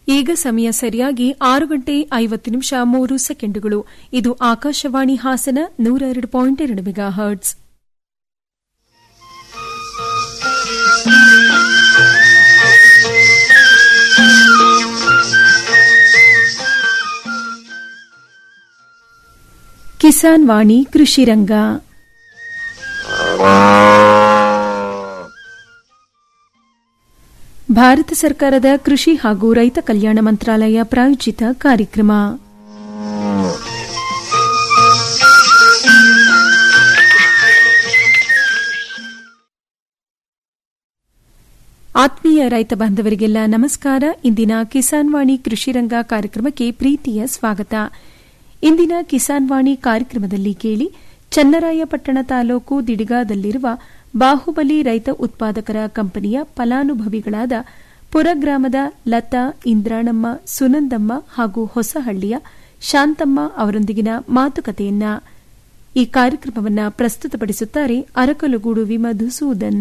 ಈಗ ಸಮಯ ಸರಿಯಾಗಿ ಆರು ಗಂಟೆ ಐವತ್ತು ನಿಮಿಷ ಮೂರು ಸೆಕೆಂಡುಗಳು ಇದು ಆಕಾಶವಾಣಿ ಹಾಸನ ನೂರ ಎರಡು ಪಾಯಿಂಟ್ ಎರಡು ಮೆಗಾ ಹರ್ಟ್ಸ್ ಕಿಸಾನ್ ವಾಣಿ ಕೃಷಿ ರಂಗ ಭಾರತ ಸರ್ಕಾರದ ಕೃಷಿ ಹಾಗೂ ರೈತ ಕಲ್ಯಾಣ ಮಂತ್ರಾಲಯ ಪ್ರಾಯೋಜಿತ ಕಾರ್ಯಕ್ರಮ ಆತ್ಮೀಯ ರೈತ ಬಾಂಧವರಿಗೆಲ್ಲ ನಮಸ್ಕಾರ ಇಂದಿನ ಕಿಸಾನ್ ವಾಣಿ ಕೃಷಿ ರಂಗ ಕಾರ್ಯಕ್ರಮಕ್ಕೆ ಪ್ರೀತಿಯ ಸ್ವಾಗತ ಇಂದಿನ ಕಿಸಾನ್ ವಾಣಿ ಕಾರ್ಯಕ್ರಮದಲ್ಲಿ ಕೇಳಿ ಚನ್ನರಾಯಪಟ್ಟಣ ತಾಲೂಕು ದಿಡಿಗಾದಲ್ಲಿರುವ ಬಾಹುಬಲಿ ರೈತ ಉತ್ಪಾದಕರ ಕಂಪನಿಯ ಫಲಾನುಭವಿಗಳಾದ ಪುರಗ್ರಾಮದ ಲತಾ ಇಂದ್ರಾಣಮ್ಮ ಸುನಂದಮ್ಮ ಹಾಗೂ ಹೊಸಹಳ್ಳಿಯ ಶಾಂತಮ್ಮ ಅವರೊಂದಿಗಿನ ಮಾತುಕತೆಯನ್ನ ಈ ಕಾರ್ಯಕ್ರಮವನ್ನು ಪ್ರಸ್ತುತಪಡಿಸುತ್ತಾರೆ ಅರಕಲಗೂಡು ವಿ ಮಧುಸೂದನ್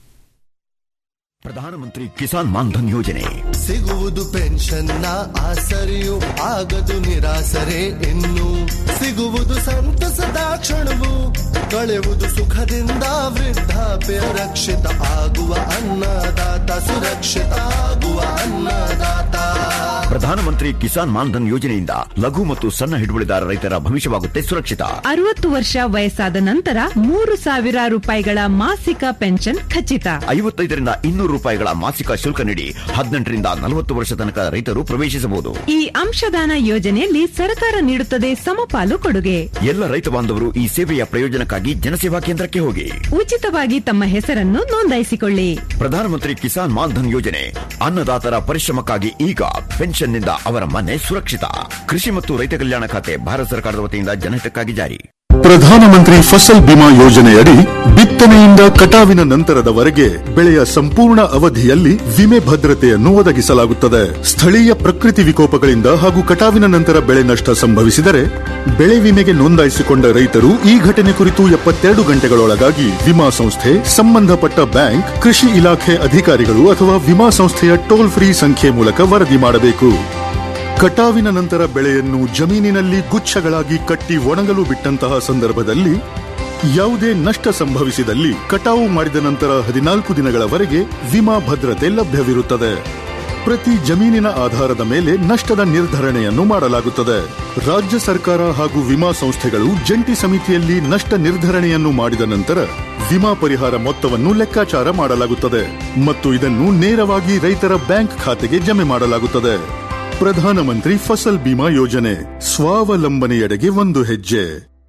ಪ್ರಧಾನಮಂತ್ರಿ ಕಿಸಾನ್ ಮಾನ್ಧನ್ ಯೋಜನೆ ಸಿಗುವುದು ಪೆನ್ಷನ್ನ ಆಸರೆಯು ಆಗದು ನಿರಾಸರೆ ಇನ್ನು ಸಿಗುವುದು ಸಂತಸದ ಕ್ಷಣವು ಕಳೆಯುವುದು ಸುಖದಿಂದ ವೃದ್ಧಾಪ್ಯ ರಕ್ಷಿತ ಆಗುವ ಅನ್ನದಾತ ಸುರಕ್ಷಿತ ಆಗುವ ಅನ್ನದಾತ ಪ್ರಧಾನಮಂತ್ರಿ ಕಿಸಾನ್ ಮಾನ್ಧನ್ ಯೋಜನೆಯಿಂದ ಲಘು ಮತ್ತು ಸಣ್ಣ ಹಿಡುವಳಿದಾರ ರೈತರ ಭವಿಷ್ಯವಾಗುತ್ತೆ ಸುರಕ್ಷಿತ ಅರವತ್ತು ವರ್ಷ ವಯಸ್ಸಾದ ನಂತರ ಮೂರು ಸಾವಿರ ರೂಪಾಯಿಗಳ ಮಾಸಿಕ ಪೆನ್ಷನ್ ಖಚಿತ ಐವತ್ತೈದರಿಂದ ಇನ್ನೂರು ರೂಪಾಯಿಗಳ ಮಾಸಿಕ ಶುಲ್ಕ ನೀಡಿ ಹದಿನೆಂಟರಿಂದ ನಲವತ್ತು ವರ್ಷ ತನಕ ರೈತರು ಪ್ರವೇಶಿಸಬಹುದು ಈ ಅಂಶದಾನ ಯೋಜನೆಯಲ್ಲಿ ಸರ್ಕಾರ ನೀಡುತ್ತದೆ ಸಮಪಾಲು ಕೊಡುಗೆ ಎಲ್ಲ ರೈತ ಬಾಂಧವರು ಈ ಸೇವೆಯ ಪ್ರಯೋಜನಕ್ಕಾಗಿ ಜನಸೇವಾ ಕೇಂದ್ರಕ್ಕೆ ಹೋಗಿ ಉಚಿತವಾಗಿ ತಮ್ಮ ಹೆಸರನ್ನು ನೋಂದಾಯಿಸಿಕೊಳ್ಳಿ ಪ್ರಧಾನಮಂತ್ರಿ ಕಿಸಾನ್ ಮಾನ್ಧನ್ ಯೋಜನೆ ಅನ್ನದಾತರ ಪರಿಶ್ರಮಕ್ಕಾಗಿ ಈಗ ಪೆನ್ಷನ್ನಿಂದ ಅವರ ಮನೆ ಸುರಕ್ಷಿತ ಕೃಷಿ ಮತ್ತು ರೈತ ಕಲ್ಯಾಣ ಖಾತೆ ಭಾರತ ಸರ್ಕಾರದ ವತಿಯಿಂದ ಜನಹಿತಕ್ಕಾಗಿ ಜಾರಿ ಪ್ರಧಾನಮಂತ್ರಿ ಫಸಲ್ ಬಿಮಾ ಯೋಜನೆಯಡಿ ಬಿತ್ತನೆಯಿಂದ ಕಟಾವಿನ ನಂತರದವರೆಗೆ ಬೆಳೆಯ ಸಂಪೂರ್ಣ ಅವಧಿಯಲ್ಲಿ ವಿಮೆ ಭದ್ರತೆಯನ್ನು ಒದಗಿಸಲಾಗುತ್ತದೆ ಸ್ಥಳೀಯ ಪ್ರಕೃತಿ ವಿಕೋಪಗಳಿಂದ ಹಾಗೂ ಕಟಾವಿನ ನಂತರ ಬೆಳೆ ನಷ್ಟ ಸಂಭವಿಸಿದರೆ ಬೆಳೆ ವಿಮೆಗೆ ನೋಂದಾಯಿಸಿಕೊಂಡ ರೈತರು ಈ ಘಟನೆ ಕುರಿತು ಎಪ್ಪತ್ತೆರಡು ಗಂಟೆಗಳೊಳಗಾಗಿ ವಿಮಾ ಸಂಸ್ಥೆ ಸಂಬಂಧಪಟ್ಟ ಬ್ಯಾಂಕ್ ಕೃಷಿ ಇಲಾಖೆ ಅಧಿಕಾರಿಗಳು ಅಥವಾ ವಿಮಾ ಸಂಸ್ಥೆಯ ಟೋಲ್ ಫ್ರೀ ಸಂಖ್ಯೆ ಮೂಲಕ ವರದಿ ಮಾಡಬೇಕು ಕಟಾವಿನ ನಂತರ ಬೆಳೆಯನ್ನು ಜಮೀನಿನಲ್ಲಿ ಗುಚ್ಛಗಳಾಗಿ ಕಟ್ಟಿ ಒಣಗಲು ಬಿಟ್ಟಂತಹ ಸಂದರ್ಭದಲ್ಲಿ ಯಾವುದೇ ನಷ್ಟ ಸಂಭವಿಸಿದಲ್ಲಿ ಕಟಾವು ಮಾಡಿದ ನಂತರ ಹದಿನಾಲ್ಕು ದಿನಗಳವರೆಗೆ ವಿಮಾ ಭದ್ರತೆ ಲಭ್ಯವಿರುತ್ತದೆ ಪ್ರತಿ ಜಮೀನಿನ ಆಧಾರದ ಮೇಲೆ ನಷ್ಟದ ನಿರ್ಧರಣೆಯನ್ನು ಮಾಡಲಾಗುತ್ತದೆ ರಾಜ್ಯ ಸರ್ಕಾರ ಹಾಗೂ ವಿಮಾ ಸಂಸ್ಥೆಗಳು ಜಂಟಿ ಸಮಿತಿಯಲ್ಲಿ ನಷ್ಟ ನಿರ್ಧರಣೆಯನ್ನು ಮಾಡಿದ ನಂತರ ವಿಮಾ ಪರಿಹಾರ ಮೊತ್ತವನ್ನು ಲೆಕ್ಕಾಚಾರ ಮಾಡಲಾಗುತ್ತದೆ ಮತ್ತು ಇದನ್ನು ನೇರವಾಗಿ ರೈತರ ಬ್ಯಾಂಕ್ ಖಾತೆಗೆ ಜಮೆ ಮಾಡಲಾಗುತ್ತದೆ ಪ್ರಧಾನಮಂತ್ರಿ ಫಸಲ್ ಬಿಮಾ ಯೋಜನೆ ಸ್ವಾವಲಂಬನೆಯೆಡೆಗೆ ಒಂದು ಹೆಜ್ಜೆ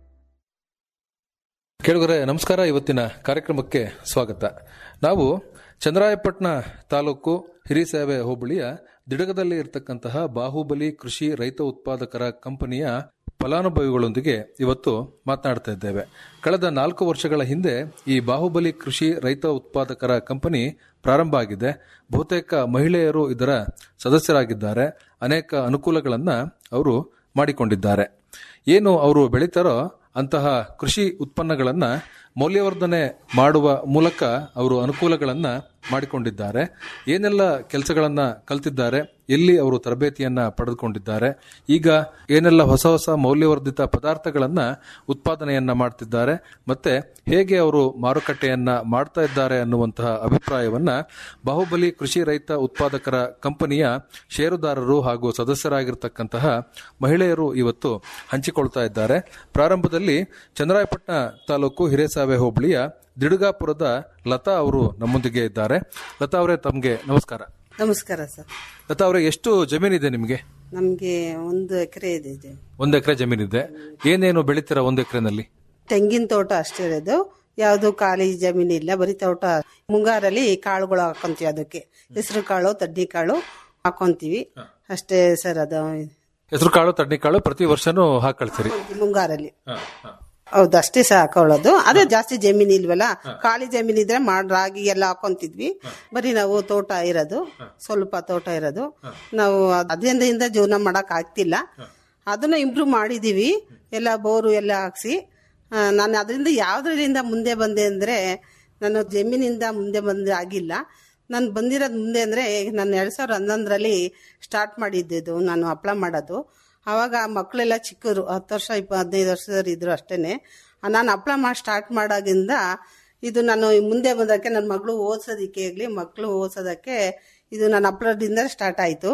ಕೇಳುಗರೆ ನಮಸ್ಕಾರ ಇವತ್ತಿನ ಕಾರ್ಯಕ್ರಮಕ್ಕೆ ಸ್ವಾಗತ ನಾವು ಚಂದ್ರಾಯಪಟ್ಟಣ ತಾಲೂಕು ಹಿರಿಸೇವೆ ಹೋಬಳಿಯ ದಿಡಗದಲ್ಲಿ ಇರತಕ್ಕಂತಹ ಬಾಹುಬಲಿ ಕೃಷಿ ರೈತ ಉತ್ಪಾದಕರ ಕಂಪನಿಯ ಫಲಾನುಭವಿಗಳೊಂದಿಗೆ ಇವತ್ತು ಮಾತನಾಡ್ತಾ ಇದ್ದೇವೆ ಕಳೆದ ನಾಲ್ಕು ವರ್ಷಗಳ ಹಿಂದೆ ಈ ಬಾಹುಬಲಿ ಕೃಷಿ ರೈತ ಉತ್ಪಾದಕರ ಕಂಪನಿ ಪ್ರಾರಂಭ ಆಗಿದೆ ಬಹುತೇಕ ಮಹಿಳೆಯರು ಇದರ ಸದಸ್ಯರಾಗಿದ್ದಾರೆ ಅನೇಕ ಅನುಕೂಲಗಳನ್ನ ಅವರು ಮಾಡಿಕೊಂಡಿದ್ದಾರೆ ಏನು ಅವರು ಬೆಳೀತಾರೋ ಅಂತಹ ಕೃಷಿ ಉತ್ಪನ್ನಗಳನ್ನ ಮೌಲ್ಯವರ್ಧನೆ ಮಾಡುವ ಮೂಲಕ ಅವರು ಅನುಕೂಲಗಳನ್ನ ಮಾಡಿಕೊಂಡಿದ್ದಾರೆ ಏನೆಲ್ಲ ಕೆಲಸಗಳನ್ನ ಕಲ್ತಿದ್ದಾರೆ ಎಲ್ಲಿ ಅವರು ತರಬೇತಿಯನ್ನ ಪಡೆದುಕೊಂಡಿದ್ದಾರೆ ಈಗ ಏನೆಲ್ಲ ಹೊಸ ಹೊಸ ಮೌಲ್ಯವರ್ಧಿತ ಪದಾರ್ಥಗಳನ್ನ ಉತ್ಪಾದನೆಯನ್ನ ಮಾಡ್ತಿದ್ದಾರೆ ಮತ್ತೆ ಹೇಗೆ ಅವರು ಮಾರುಕಟ್ಟೆಯನ್ನ ಮಾಡ್ತಾ ಇದ್ದಾರೆ ಅನ್ನುವಂತಹ ಅಭಿಪ್ರಾಯವನ್ನ ಬಾಹುಬಲಿ ಕೃಷಿ ರೈತ ಉತ್ಪಾದಕರ ಕಂಪನಿಯ ಷೇರುದಾರರು ಹಾಗೂ ಸದಸ್ಯರಾಗಿರ್ತಕ್ಕಂತಹ ಮಹಿಳೆಯರು ಇವತ್ತು ಹಂಚಿಕೊಳ್ತಾ ಇದ್ದಾರೆ ಪ್ರಾರಂಭದಲ್ಲಿ ಚಂದ್ರಾಯಪಟ್ಟಣ ತಾಲೂಕು ಹಿರೇಸಾವೆ ಹೋಬಳಿಯ ದಿಡುಗಾಪುರದ ಲತಾ ಅವರು ನಮ್ಮೊಂದಿಗೆ ಇದ್ದಾರೆ ಲತಾ ಅವರೇ ತಮಗೆ ನಮಸ್ಕಾರ ನಮಸ್ಕಾರ ಸರ್ ಲತಾ ಅವರೇ ಎಷ್ಟು ಜಮೀನಿದೆ ನಿಮಗೆ ನಮಗೆ ಒಂದು ಎಕರೆ ಇದೆ ಇದು. ಒಂದು ಎಕರೆ ಜಮೀನಿದೆ ಏನೇನು ಬೆಳಿತೀರಾ ಒಂದು ಎಕರೆನಲ್ಲಿ ತೆಂಗಿನ ತೋಟ ಅಷ್ಟೇ ಇರೋದು ಯಾವುದು ಖಾಲಿ ಜಮೀನು ಇಲ್ಲ ಬರೀ ತೋಟ ಮುಂಗಾರಲ್ಲಿ ಕಾಳುಗಳು ಹಾಕೊಂತೀವಿ ಅದಕ್ಕೆ ಹೆಸರು ಕಾಳು ತಡ್ಡಿ ಕಾಳು ಹಾಕೊಂತೀವಿ ಅಷ್ಟೇ ಸರ್ ಅದು ಹೆಸರು ಕಾಳು ತಡ್ನಿ ಕಾಳು ಪ್ರತಿ ವರ್ಷನೂ ಹಾಕಳ್ತೀರಿ ಮುಂಗಾರಲ್ಲಿ ಹೌದು ಅಷ್ಟೇ ಸಹ ಹಾಕೊಳ್ಳೋದು ಅದೇ ಜಾಸ್ತಿ ಜಮೀನ್ ಇಲ್ವಲ್ಲ ಖಾಲಿ ಜಮೀನ್ ಇದ್ರೆ ಮಾಡ್ ರಾಗಿ ಎಲ್ಲ ಹಾಕೊಂತಿದ್ವಿ ಬರೀ ನಾವು ತೋಟ ಇರೋದು ಸ್ವಲ್ಪ ತೋಟ ಇರೋದು ನಾವು ಅದರಿಂದ ಜೀವನ ಮಾಡಕ್ ಆಗ್ತಿಲ್ಲ ಅದನ್ನ ಇಂಪ್ರೂವ್ ಮಾಡಿದೀವಿ ಎಲ್ಲ ಬೋರು ಎಲ್ಲ ಹಾಕ್ಸಿ ಆ, ನಾನು ಅದರಿಂದ ಯಾವ್ದ್ರಿಂದ ಮುಂದೆ ಬಂದೆ ಅಂದ್ರೆ ನಾನು ಜಮೀನಿಂದ ಮುಂದೆ ಬಂದೆ ಆಗಿಲ್ಲ ನಾನು ಬಂದಿರೋದು ಮುಂದೆ ಅಂದರೆ ನಾನು ಎರಡು ಸಾವಿರದ ಹನ್ನೊಂದರಲ್ಲಿ ಸ್ಟಾರ್ಟ್ ಮಾಡಿದ್ದಿದ್ದು ನಾನು ಹಪ್ಳ ಮಾಡೋದು ಆವಾಗ ಮಕ್ಕಳೆಲ್ಲ ಚಿಕ್ಕರು ಹತ್ತು ವರ್ಷ ಇಪ್ಪ ಹದಿನೈದು ವರ್ಷದವ್ರು ಇದ್ರು ಅಷ್ಟೇನೆ ನಾನು ಹಪ್ಳ ಮಾಡಿ ಸ್ಟಾರ್ಟ್ ಮಾಡೋದ್ರಿಂದ ಇದು ನಾನು ಮುಂದೆ ಬಂದಕ್ಕೆ ನನ್ನ ಮಗಳು ಓದಿಸೋದಕ್ಕೆ ಆಗಲಿ ಮಕ್ಕಳು ಓದಿಸೋದಕ್ಕೆ ಇದು ನನ್ನ ಹಪ್ಳದಿಂದ ಸ್ಟಾರ್ಟ್ ಆಯಿತು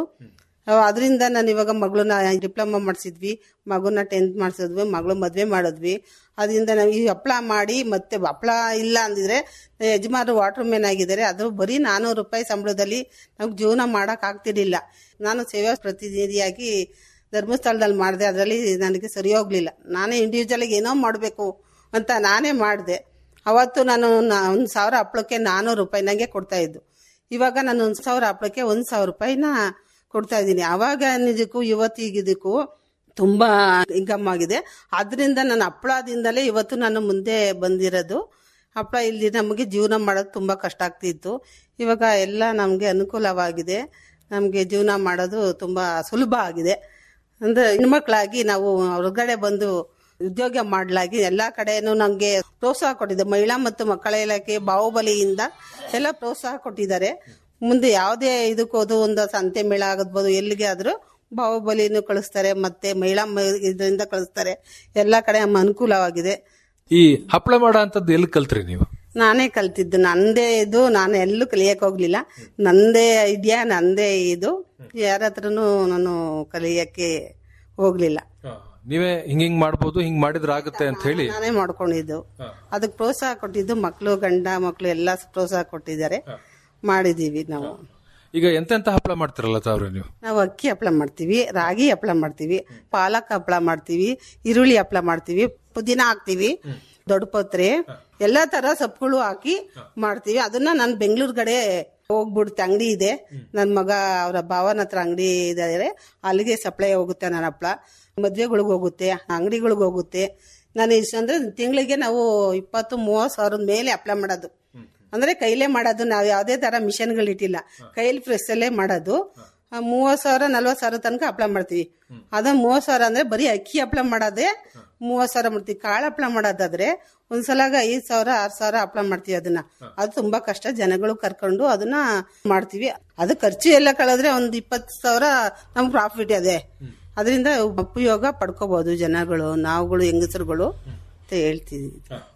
ಅದರಿಂದ ನಾನು ಇವಾಗ ಮಗಳನ್ನ ಡಿಪ್ಲೊಮಾ ಮಾಡಿಸಿದ್ವಿ ಮಗುನ ಟೆಂತ್ ಮಾಡಿಸಿದ್ವಿ ಮಗಳು ಮದುವೆ ಮಾಡಿದ್ವಿ ಅದರಿಂದ ನಾವು ಈ ಹಪ್ಳ ಮಾಡಿ ಮತ್ತೆ ಹಪ್ಳ ಇಲ್ಲ ಅಂದಿದ್ರೆ ಯಜಮಾನರು ವಾಟರ್ ಮ್ಯಾನ್ ಆಗಿದ್ದಾರೆ ಅದು ಬರೀ ನಾನ್ನೂರು ರೂಪಾಯಿ ಸಂಬಳದಲ್ಲಿ ನಮ್ಗೆ ಜೀವನ ಮಾಡೋಕೆ ಆಗ್ತಿರ್ಲಿಲ್ಲ ನಾನು ಸೇವಾ ಪ್ರತಿನಿಧಿಯಾಗಿ ಧರ್ಮಸ್ಥಳದಲ್ಲಿ ಮಾಡಿದೆ ಅದರಲ್ಲಿ ನನಗೆ ಸರಿ ಹೋಗ್ಲಿಲ್ಲ ನಾನೇ ಇಂಡಿವಿಜುವಲಾಗಿ ಏನೋ ಮಾಡಬೇಕು ಅಂತ ನಾನೇ ಮಾಡಿದೆ ಅವತ್ತು ನಾನು ಒಂದು ಸಾವಿರ ಹಪ್ಳಕ್ಕೆ ನಾನ್ನೂರು ರೂಪಾಯಿ ನನಗೆ ಕೊಡ್ತಾ ಇದ್ದು ಇವಾಗ ನಾನು ಒಂದು ಸಾವಿರ ಹಪ್ಳಕ್ಕೆ ಒಂದು ಸಾವಿರ ರೂಪಾಯಿನ ಕೊಡ್ತಾ ಇದ್ದೀನಿ ಆವಾಗ ನಿಜಕ್ಕೂ ಇವತ್ತಿಗಿದಕ್ಕೂ ತುಂಬಾ ಇನ್ಕಮ್ ಆಗಿದೆ ಅದರಿಂದ ನನ್ನ ಹಪ್ಪಳದಿಂದಲೇ ಇವತ್ತು ನಾನು ಮುಂದೆ ಬಂದಿರೋದು ಹಪ್ಪಳ ಇಲ್ಲಿ ನಮಗೆ ಜೀವನ ಮಾಡೋದು ತುಂಬ ಕಷ್ಟ ಆಗ್ತಿತ್ತು ಇವಾಗ ಎಲ್ಲ ನಮಗೆ ಅನುಕೂಲವಾಗಿದೆ ನಮಗೆ ಜೀವನ ಮಾಡೋದು ತುಂಬ ಸುಲಭ ಆಗಿದೆ ಅಂದ್ರೆ ಹೆಣ್ಮಕ್ಳಾಗಿ ನಾವು ಹೊರಗಡೆ ಬಂದು ಉದ್ಯೋಗ ಮಾಡಲಾಗಿ ಎಲ್ಲ ಕಡೆನೂ ನಮಗೆ ಪ್ರೋತ್ಸಾಹ ಕೊಟ್ಟಿದೆ ಮಹಿಳಾ ಮತ್ತು ಮಕ್ಕಳ ಇಲಾಖೆ ಬಾಹುಬಲಿಯಿಂದ ಎಲ್ಲ ಪ್ರೋತ್ಸಾಹ ಕೊಟ್ಟಿದ್ದಾರೆ ಮುಂದೆ ಯಾವುದೇ ಇದಕ್ಕೋದು ಒಂದು ಸಂತೆ ಮೇಳ ಆಗಬಹುದು ಎಲ್ಲಿಗೆ ಆದ್ರೂ ಬಾಹುಬಲಿನೂ ಕಳಿಸ್ತಾರೆ ಮತ್ತೆ ಮಹಿಳಾ ಮ- ಇದರಿಂದ ಕಳಿಸ್ತಾರೆ ಎಲ್ಲ ಕಡೆ ನಮ್ಮ ಅನುಕೂಲವಾಗಿದೆ ಈ ಹಪ್ಪಳ ಮಾಡೋ ಅಂತದ್ದು ಎಲ್ಲಿ ಕಲ್ತ್ರಿ ನೀವು ನಾನೇ ಕಲ್ತಿದ್ದು ನಂದೇ ಇದು ನಾನು ಎಲ್ಲೂ ಕಲಿಯಕ್ ಹೋಗ್ಲಿಲ್ಲ ನಂದೇ ಐಡಿಯಾ ನಂದೇ ಇದು ಯಾರ ಹತ್ರನೂ ನಾನು ಕಲಿಯಕ್ಕೆ ಹೋಗ್ಲಿಲ್ಲ ನೀವೇ ಹಿಂಗ್ ಹಿಂಗ್ ಮಾಡ್ಬೋದು ಹಿಂಗ್ ಮಾಡಿದ್ರೆ ಆಗುತ್ತೆ ಅಂತ ಹೇಳಿ ನಾನೇ ಮಾಡ್ಕೊಂಡಿದ್ದು ಅದಕ್ಕೆ ಪ್ರೋತ್ಸಾಹ ಕೊಟ್ಟಿದ್ದು ಮಕ್ಕಳು ಗಂಡ ಮಕ್ಕಳು ಎಲ್ಲ ಪ್ರೋತ್ಸಾಹ ಕೊಟ್ಟಿದ್ದಾರೆ ಮಾಡಿದೀವಿ ನಾವು ಈಗ ಎಂತೆಂತ ಹಪ್ಪಳ ಮಾಡ್ತಿರಲ್ಲ ತಾವ್ರೆ ನೀವು ನಾವು ಅಕ್ಕಿ ಹಪ್ಪಳ ಮಾಡ್ತೀವಿ ರಾಗಿ ಹಪ್ಪಳ ಮಾಡ್ತೀವಿ ಪಾಲಕ್ ಹಪ್ಪಳ ಮಾಡ್ತೀವಿ ಈರುಳ್ಳಿ ಹಪ್ಪಳ ಮಾಡ್ತೀವಿ ಪುದೀನ ಹಾಕ್ತಿವಿ ದೊಡ್ಡ ಪತ್ರೆ ಎಲ್ಲಾ ತರ ಸೊಪ್ಪುಗಳು ಹಾಕಿ ಮಾಡ್ತೀವಿ ಅದನ್ನ ನಾನು ಬೆಂಗಳೂರು ಕಡೆ ಹೋಗ್ಬಿಡುತ್ತೆ ಅಂಗಡಿ ಇದೆ ನನ್ನ ಮಗ ಅವರ ಭಾವನ ಹತ್ರ ಅಂಗಡಿ ಇದಾರೆ ಅಲ್ಲಿಗೆ ಸಪ್ಲೈ ಹೋಗುತ್ತೆ ನನ್ನ ಹಪ್ಪಳ ಮದ್ವೆಗಳಿಗೆ ಹೋಗುತ್ತೆ ಅಂಗಡಿಗಳಿಗೆ ಹೋಗುತ್ತೆ ನಾನು ಇಷ್ಟು ಅಂದ್ರೆ ತಿಂಗಳಿಗೆ ನಾವು ಇಪ್ಪತ್ತು ಮೂವತ್ತು ಸಾವಿರದ ಮೇಲೆ ಹಪ್ಪಳ ಮಾಡೋದು ಅಂದ್ರೆ ಕೈಲೇ ಮಾಡೋದು ನಾವು ಯಾವುದೇ ತರ ಮಿಷನ್ಗಳು ಇಟ್ಟಿಲ್ಲ ಕೈಲಿ ಪ್ರೆಸ್ ಅಲ್ಲೇ ಮಾಡೋದು ಆ, ಮೂವತ್ ಸಾವಿರ ನಲ್ವತ್ ಸಾವಿರ ತನಕ ಹಪ್ಪಳ ಮಾಡ್ತೀವಿ ಅದ ಮೂವತ್ ಸಾವಿರ ಅಂದ್ರೆ ಬರೀ ಅಕ್ಕಿ ಹಪ್ಪಳ ಮಾಡೋದೇ ಮೂವತ್ ಸಾವಿರ ಮಾಡ್ತೀವಿ ಕಾಳು ಹಪ್ಪಳ ಮಾಡೋದಾದ್ರೆ ಒಂದ್ಸಲಾಗ ಐದ್ ಸಾವಿರ ಆರ್ ಸಾವಿರ ಹಪ್ಪಳ ಮಾಡ್ತೀವಿ ಅದನ್ನ ಅದು ತುಂಬಾ ಕಷ್ಟ ಜನಗಳು ಕರ್ಕೊಂಡು ಅದನ್ನ ಮಾಡ್ತೀವಿ ಅದು ಖರ್ಚು ಎಲ್ಲ ಕಳೆದ್ರೆ ಒಂದ್ ಇಪ್ಪತ್ತು ಸಾವಿರ ನಮ್ಗೆ ಪ್ರಾಫಿಟ್ ಅದೇ ಅದರಿಂದ ಉಪಯೋಗ ಪಡ್ಕೋಬಹುದು ಜನಗಳು ನಾವುಗಳು ಹೆಂಗಸರುಗಳು ಅಂತ ಹೇಳ್ತೀವಿ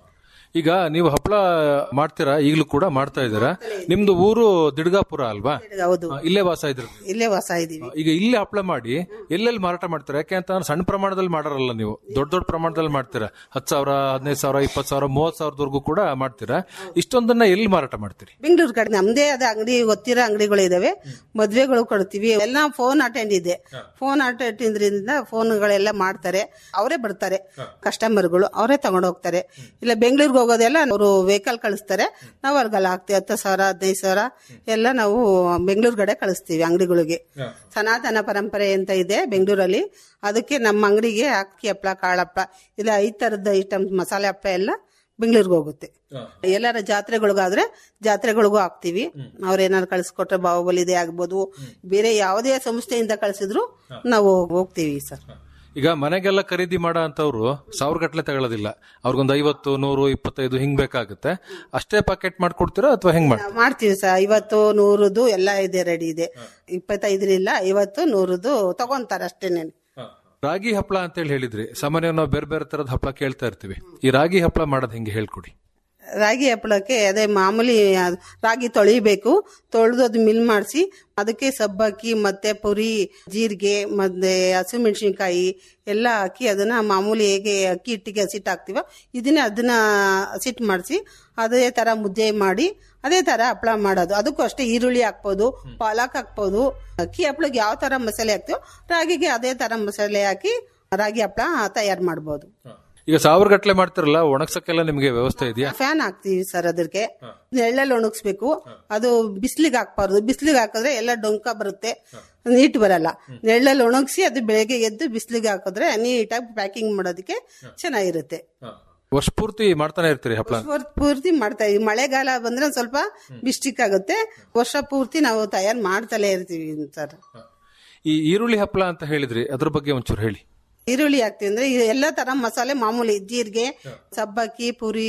ಈಗ ನೀವು ಹಪ್ಪಳ ಮಾಡ್ತೀರಾ ಈಗಲೂ ಕೂಡ ಮಾಡ್ತಾ ಇದ್ದೀರಾ ನಿಮ್ದು ಊರು ದಿಡ್ಗಾಪುರ ಅಲ್ವಾ ಹೌದು ಆ, ಇಲ್ಲೇ ವಾಸ ಇದ್ರ ಇಲ್ಲೇ ವಾಸ ಇದೀವಿ ಈಗ ಇಲ್ಲೇ ಹಪ್ಪಳ ಮಾಡಿ ಎಲ್ಲೆಲ್ಲಿ ಮಾರಾಟ ಮಾಡ್ತೀರಾ ಯಾಕೆ ಅಂತ ಸಣ್ಣ ಪ್ರಮಾಣದಲ್ಲಿ ಮಾಡಾರಲ್ಲ ನೀವು ದೊಡ್ಡ ದೊಡ್ಡ ಪ್ರಮಾಣದಲ್ಲಿ ಮಾಡ್ತೀರಾ ಹತ್ತು ಸಾವಿರ ಹದಿನೈದು ಸಾವಿರ ಇಪ್ಪತ್ತು ಸಾವಿರ ಮೂವತ್ತು ಸಾವಿರದವರೆಗೂ ಕೂಡ ಮಾಡ್ತೀರಾ ಇಷ್ಟೊಂದನ್ನ ಎಲ್ಲಿ ಮಾರಾಟ ಮಾಡ್ತೀರಿ ಬೆಂಗಳೂರು ಕಡೆ ನಮ್ದೇ ಆದ ಅಂಗಡಿ ಗೊತ್ತಿರೋ ಅಂಗಡಿಗಳು ಇದಾವೆ ಮದ್ವೆಗಳು ಕೊಡ್ತೀವಿ ಎಲ್ಲ ಫೋನ್ ಅಟೆಂಡ್ ಇದೆ ಫೋನ್ ಅಟೆಂಡ್ ಇದ್ರಿಂದ ಫೋನ್ಗಳೆಲ್ಲ ಮಾಡ್ತಾರೆ ಅವರೇ ಬರ್ತಾರೆ ಕಸ್ಟಮರ್ಗಳು ಅವರೇ ತಗೊಂಡು ಹೋಗ್ತಾರೆ ಇಲ್ಲ ಬೆಂಗಳೂರಿಗೆ ಹೋಗೋದೆಲ್ಲ ಅವರು ವೆಹಿಕಲ್ ಕಳಿಸ್ತಾರೆ ನಾವು ಅವ್ರಿಗೆಲ್ಲ ಹಾಕ್ತಿವಿ ಹತ್ತು ಸಾವಿರ ಹದಿನೈದು ಸಾವಿರ ಎಲ್ಲ ನಾವು ಬೆಂಗಳೂರು ಕಡೆ ಕಳಿಸ್ತೀವಿ ಅಂಗಡಿಗಳಿಗೆ ಸನಾತನ ಪರಂಪರೆ ಅಂತ ಇದೆ ಬೆಂಗಳೂರಲ್ಲಿ ಅದಕ್ಕೆ ನಮ್ಮ ಅಂಗಡಿಗೆ ಅಕ್ಕಿ ಹಪ್ಪಳ ಕಾಳು ಹಪ್ಪಳ ಇಲ್ಲ ಐದು ತರದ ಐಟಮ್ ಮಸಾಲೆ ಹಪ್ಪಳ ಎಲ್ಲ ಬೆಂಗಳೂರಿಗೆ ಹೋಗುತ್ತೆ ಎಲ್ಲಾರ ಜಾತ್ರೆಗಳಿಗಾದ್ರೆ ಜಾತ್ರೆಗಳಿಗೂ ಹಾಕ್ತಿವಿ ಅವ್ರೇನಾರು ಕಳಿಸ್ಕೊಟ್ರೆ ಬಾಹುಬಲಿದೆ ಆಗ್ಬೋದು ಬೇರೆ ಯಾವುದೇ ಸಂಸ್ಥೆಯಿಂದ ಕಳಿಸಿದ್ರು ನಾವು ಹೋಗ್ತೀವಿ ಸರ್ ಈಗ ಮನೆಗೆಲ್ಲ ಖರೀದಿ ಮಾಡೋ ಅಂತವ್ರು ಸಾವಿರ ಗಟ್ಲೆ ತಗೊಳ್ಳೋದಿಲ್ಲ ಅವ್ರಿಗೊಂದು ಐವತ್ತು ನೂರು ಇಪ್ಪತ್ತೈದು ಹಿಂಗ್ ಬೇಕಾಗುತ್ತೆ ಅಷ್ಟೇ ಪ್ಯಾಕೆಟ್ ಮಾಡ್ಕೊಡ್ತೀರಾ ಅಥವಾ ಹೆಂಗ್ ಮಾಡಿ ಮಾಡ್ತೀವಿ ಸರ್ ಐವತ್ತು ನೂರದು ಎಲ್ಲ ಇದೆ ರೆಡಿ ಇದೆ ಇಪ್ಪತ್ತೈದರಿಲ್ಲ ಐವತ್ತು ನೂರದು ತಗೊಂತಾರೆ ಅಷ್ಟೇನೆ ರಾಗಿ ಹಪ್ಪಳ ಅಂತ ಹೇಳಿ ಹೇಳಿದ್ರಿ ಸಾಮಾನ್ಯ ನಾವು ಬೇರೆ ಬೇರೆ ತರದ ಹಪ್ಪಳ ಕೇಳ್ತಾ ಇರ್ತೀವಿ ಈ ರಾಗಿ ಹಪ್ಪಳ ಮಾಡೋದು ಹೆಂಗೆ ಹೇಳ್ಕೊಡಿ ರಾಗಿ ಹಪ್ಪಳಕ್ಕೆ ಅದೇ ಮಾಮೂಲಿ ಅದ್- ರಾಗಿ ತೊಳಿಬೇಕು ತೊಳೆದು ಅದು ಮಿಲ್ ಮಾಡಿಸಿ ಅದಕ್ಕೆ ಸಬ್ಬಕ್ಕಿ ಮತ್ತೆ ಪುರಿ ಜೀರಿಗೆ ಮತ್ತೆ ಹಸಿಮೆಣಸಿನ್ಕಾಯಿ ಎಲ್ಲ ಹಾಕಿ ಅದನ್ನ ಮಾಮೂಲಿ ಹೇಗೆ ಅಕ್ಕಿ ಹಿಟ್ಟಿಗೆ ಹಸಿಟ್ಟು ಹಾಕ್ತಿವೋ ಇದನ್ನೇ ಅದನ್ನ ಹಸಿಟ್ಟು ಮಾಡಿಸಿ ಅದೇ ತರ ಮುದ್ದೆ ಮಾಡಿ ಅದೇ ತರ ಹಪ್ಪಳ ಮಾಡೋದು ಅದಕ್ಕೂ ಅಷ್ಟೇ ಈರುಳ್ಳಿ ಹಾಕ್ಬೋದು ಪಾಲಕ್ ಹಾಕ್ಬೋದು ಅಕ್ಕಿ ಹಪ್ಪಳಿಗೆ ಯಾವ ತರ ಮಸಾಲೆ ಹಾಕ್ತಿವೋ ರಾಗಿಗೆ ಅದೇ ತರ ಮಸಾಲೆ ಹಾಕಿ ರಾಗಿ ಹಪ್ಪಳ ತಯಾರು ಮಾಡ್ಬೋದು ಈಗ ಸಾವಿರ ಗಟ್ಲೆ ಮಾಡ್ತಿರಲ್ಲ ಒಣಗ್ಸಕ್ಕೆಲ್ಲ ನಿಮಗೆ ವ್ಯವಸ್ಥೆ ಇದೆಯಾ ಫ್ಯಾನ್ ಹಾಕ್ತಿವಿ ಸರ್ ಅದಕ್ಕೆ ನೆರಳಲ್ಲಿ ಒಣಗಿಸ್ಬೇಕು ಅದು ಬಿಸಿಲಿಗೆ ಹಾಕ್ಬಾರ್ದು ಬಿಸಿಲಿಗೆ ಹಾಕಿದ್ರೆ ಎಲ್ಲ ಡೊಂಕ ಬರುತ್ತೆ ನೀಟ್ ಬರಲ್ಲ ನೆರಳಲ್ಲಿ ಒಣಗಿಸಿ ಅದು ಬೆಳಗ್ಗೆ ಎದ್ದು ಬಿಸಿಲಿಗೆ ಹಾಕಿದ್ರೆ ನೀಟಾಗಿ ಪ್ಯಾಕಿಂಗ್ ಮಾಡೋದಕ್ಕೆ ಚೆನ್ನಾಗಿರುತ್ತೆ ವರ್ಷ ಪೂರ್ತಿ ಮಾಡ್ತಾನೆ ಇರ್ತೀರಿ ಹಪ್ಪಳ ವರ್ಷ ಪೂರ್ತಿ ಮಾಡ್ತಾ ಇದೀವಿ ಮಳೆಗಾಲ ಬಂದ್ರೆ ಒಂದ್ ಸ್ವಲ್ಪ ಬಿಸ್ಟಿಕ್ ಆಗುತ್ತೆ ವರ್ಷ ಪೂರ್ತಿ ನಾವು ತಯಾರು ಮಾಡ್ತಲೇ ಇರ್ತೀವಿ ಸರ್ ಈ ಈರುಳ್ಳಿ ಹಪ್ಪಳ ಅಂತ ಹೇಳಿದ್ರಿ ಅದ್ರ ಬಗ್ಗೆ ಒಂಚೂರು ಹೇಳಿ ಈರುಳ್ಳಿ ಹಾಕ್ತಿವಿ ಅಂದ್ರೆ ಈ ಎಲ್ಲ ತರ ಮಸಾಲೆ ಮಾಮೂಲಿ ಜೀರಿಗೆ ಸಬ್ಬಕ್ಕಿ ಪುರಿ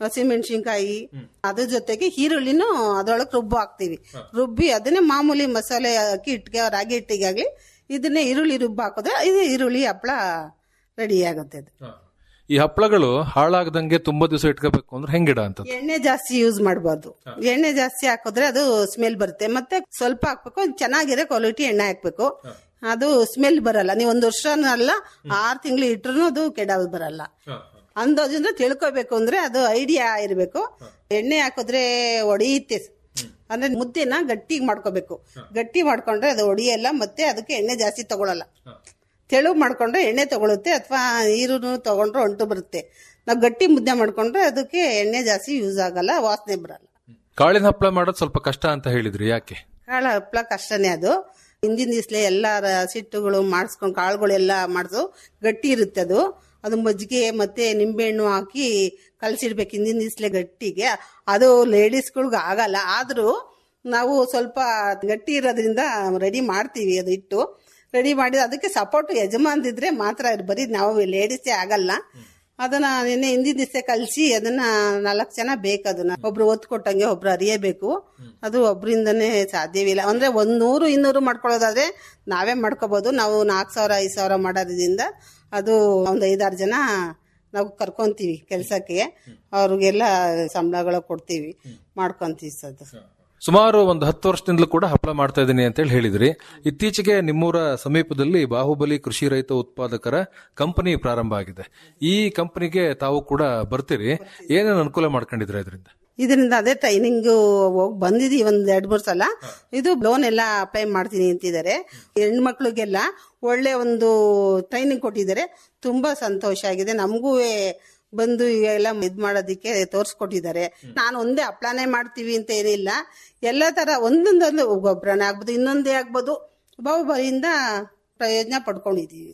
ಹಸಿಮೆಣಸಿನ್ಕಾಯಿ ಅದ್ರ ಜೊತೆಗೆ ಈರುಳ್ಳಿನೂ ಅದ್ರೊಳಗೆ ರುಬ್ಬು ಹಾಕ್ತಿವಿ ರುಬ್ಬಿ ಅದನ್ನೇ ಮಾಮೂಲಿ ಮಸಾಲೆ ಅಕ್ಕಿ ಹಿಟ್ಟಿಗೆ ರಾಗಿ ಹಿಟ್ಟಿಗೆ ಆಗ್ಲಿ ಇದನ್ನೇ ಈರುಳ್ಳಿ ರುಬ್ಬು ಹಾಕಿದ್ರೆ ಇದು ಈರುಳ್ಳಿ ಹಪ್ಪಳ ರೆಡಿ ಆಗುತ್ತೆ ಅದು ಈ ಹಪ್ಪಳಗಳು ಹಾಳಾಗದಂಗೆ ತುಂಬಾ ದಿವಸ ಇಟ್ಕೋಬೇಕು ಅಂದ್ರೆ ಹೆಂಗಿಡ ಅಂತ ಎಣ್ಣೆ ಜಾಸ್ತಿ ಯೂಸ್ ಮಾಡಬಾರ್ದು ಎಣ್ಣೆ ಜಾಸ್ತಿ ಹಾಕಿದ್ರೆ ಅದು ಸ್ಮೆಲ್ ಬರುತ್ತೆ ಮತ್ತೆ ಸ್ವಲ್ಪ ಹಾಕ್ಬೇಕು ಒಂದ್ ಚೆನ್ನಾಗಿರೋ ಕ್ವಾಲಿಟಿ ಎಣ್ಣೆ ಹಾಕ್ಬೇಕು ಅದು ಸ್ಮೆಲ್ ಬರಲ್ಲ ನೀವು ಒಂದ್ ವರ್ಷನಲ್ಲ ಆರ್ ತಿಂಗಳು ಇಟ್ರು ಅದು ಕೆಡೋದು ಬರಲ್ಲ ಅಂದಾಜಿಂದ ತಿಳ್ಕೊಬೇಕು ಅಂದ್ರೆ ಅದು ಐಡಿಯಾ ಇರಬೇಕು ಎಣ್ಣೆ ಹಾಕಿದ್ರೆ ಒಡೆಯುತ್ತೆ ಅಂದ್ರೆ ಮುದ್ದೆನ ಗಟ್ಟಿಗೆ ಮಾಡ್ಕೋಬೇಕು ಗಟ್ಟಿ ಮಾಡ್ಕೊಂಡ್ರೆ ಅದು ಒಡಿಯಲ್ಲ ಮತ್ತೆ ಅದಕ್ಕೆ ಎಣ್ಣೆ ಜಾಸ್ತಿ ತಗೊಳಲ್ಲ ತೆಳು ಮಾಡ್ಕೊಂಡ್ರೆ ಎಣ್ಣೆ ತಗೊಳುತ್ತೆ ಅಥವಾ ನೀರು ತಗೊಂಡ್ರೆ ಅಂಟು ಬರುತ್ತೆ ನಾವು ಗಟ್ಟಿ ಮುದ್ದೆ ಮಾಡ್ಕೊಂಡ್ರೆ ಅದಕ್ಕೆ ಎಣ್ಣೆ ಜಾಸ್ತಿ ಯೂಸ್ ಆಗಲ್ಲ ವಾಸನೆ ಬರಲ್ಲ ಕಾಳಿನ ಹಪ್ಪಳ ಮಾಡೋದು ಸ್ವಲ್ಪ ಕಷ್ಟ ಅಂತ ಹೇಳಿದ್ರಿ ಯಾಕೆ ಕಾಳು ಹಪ್ಪಳ ಕಷ್ಟನೇ ಅದು ಹಿಂದಿನ ದಿವ್ಸಲೆ ಎಲ್ಲ ರ- ಸಿಟ್ಟುಗಳು ಮಾಡಿಸ್ಕೊಂಡು ಕಾಳುಗಳೆಲ್ಲ ಮಾಡಿಸು ಗಟ್ಟಿ ಇರುತ್ತೆ ಅದು ಅದು ಮಜ್ಜಿಗೆ ಮತ್ತೆ ನಿಂಬೆಹಣ್ಣು ಹಾಕಿ ಕಲಸಿಡ್ಬೇಕು ಹಿಂದಿನ ದಿವ್ಸಲೆ ಗಟ್ಟಿಗೆ ಅದು ಲೇಡೀಸ್ಗಳ್ಗೆ ಆಗಲ್ಲ ಆದರೂ ನಾವು ಸ್ವಲ್ಪ ಗಟ್ಟಿ ಇರೋದ್ರಿಂದ ರೆಡಿ ಮಾಡ್ತೀವಿ ಅದು ಇಟ್ಟು ರೆಡಿ ಮಾಡಿ ಅದಕ್ಕೆ ಸಪೋರ್ಟ್ ಯಜಮಾನ್ದಿದ್ರೆ ಮಾತ್ರ ಇದು ಬರೀ ನಾವು ಲೇಡೀಸೇ ಆಗಲ್ಲ ಅದನ್ನ ನಿನ್ನೆ ಹಿಂದಿನ ದಿವಸ ಕಲಸಿ ಅದನ್ನ ನಾಲ್ಕು ಜನ ಬೇಕು ಅದನ್ನ ಒಬ್ರು ಒತ್ತು ಕೊಟ್ಟಂಗೆ ಒಬ್ರು ಅರಿಯಬೇಕು ಅದು ಒಬ್ರಿಂದನೇ ಸಾಧ್ಯವಿಲ್ಲ ಅಂದ್ರೆ ಒಂದ್ ನೂರು ಇನ್ನೂರು ಮಾಡ್ಕೊಳ್ಳೋದಾದ್ರೆ ನಾವೇ ಮಾಡ್ಕೋಬಹುದು ನಾವು ನಾಲ್ಕು ಸಾವಿರ ಐದು ಸಾವಿರ ಮಾಡೋದ್ರಿಂದ ಅದು ಒಂದ್ ಐದಾರು ಜನ ನಾವು ಕರ್ಕೊಂತೀವಿ ಕೆಲಸಕ್ಕೆ ಅವ್ರಿಗೆಲ್ಲ ಸಂಬಳಗಳು ಕೊಡ್ತೀವಿ ಮಾಡ್ಕೊಂತೀವಿ ಸರ್ ಸುಮಾರು ಒಂದು ಹತ್ತು ವರ್ಷದಿಂದಲೂ ಕೂಡ ಹಪ್ಪಳ ಮಾಡ್ತಾ ಇದ್ದೀನಿ ಅಂತ ಹೇಳಿ ಹೇಳಿದ್ರಿ ಇತ್ತೀಚೆಗೆ ನಿಮ್ಮೂರ ಸಮೀಪದಲ್ಲಿ ಬಾಹುಬಲಿ ಕೃಷಿ ರೈತ ಉತ್ಪಾದಕರ ಕಂಪನಿ ಪ್ರಾರಂಭ ಆಗಿದೆ ಈ ಕಂಪನಿಗೆ ತಾವು ಕೂಡ ಬರ್ತೀರಿ ಏನೇನು ಅನುಕೂಲ ಮಾಡ್ಕೊಂಡಿದ್ರೆ ಇದರಿಂದ ಇದರಿಂದ ಅದೇ ಟ್ರೈನಿಂಗ್ ಹೋಗಿ ಬಂದಿದ್ದೀವಿ ಒಂದ್ ಎರಡ್ ಮೂರ್ ಸಲ ಇದು ಲೋನ್ ಎಲ್ಲ ಅಪ್ಲೈ ಮಾಡ್ತೀನಿ ಅಂತಿದ್ದಾರೆ ಹೆಣ್ಮಕ್ಳಿಗೆಲ್ಲ ಒಳ್ಳೆ ಒಂದು ಟ್ರೈನಿಂಗ್ ಕೊಟ್ಟಿದ್ದಾರೆ ತುಂಬಾ ಸಂತೋಷ ಆಗಿದೆ ನಮಗೂ ಬಂದು ಎಲ್ಲ ಇದ್ ಮಾಡೋದಿಕ್ಕೆ ತೋರ್ಸ್ಕೊಟ್ಟಿದ್ದಾರೆ ನಾನು ಒಂದೇ ಹಪ್ಳಾನೇ ಮಾಡ್ತೀವಿ ಅಂತ ಏನಿಲ್ಲ ಎಲ್ಲ ತರ ಒಂದೊಂದೊಂದು ಗೊಬ್ಬರನೇ ಆಗ್ಬೋದು ಇನ್ನೊಂದೇ ಆಗ್ಬೋದು ಬಾಹುಬಲಿಯಿಂದ ಪ್ರಯೋಜನ ಪಡ್ಕೊಂಡಿದೀವಿ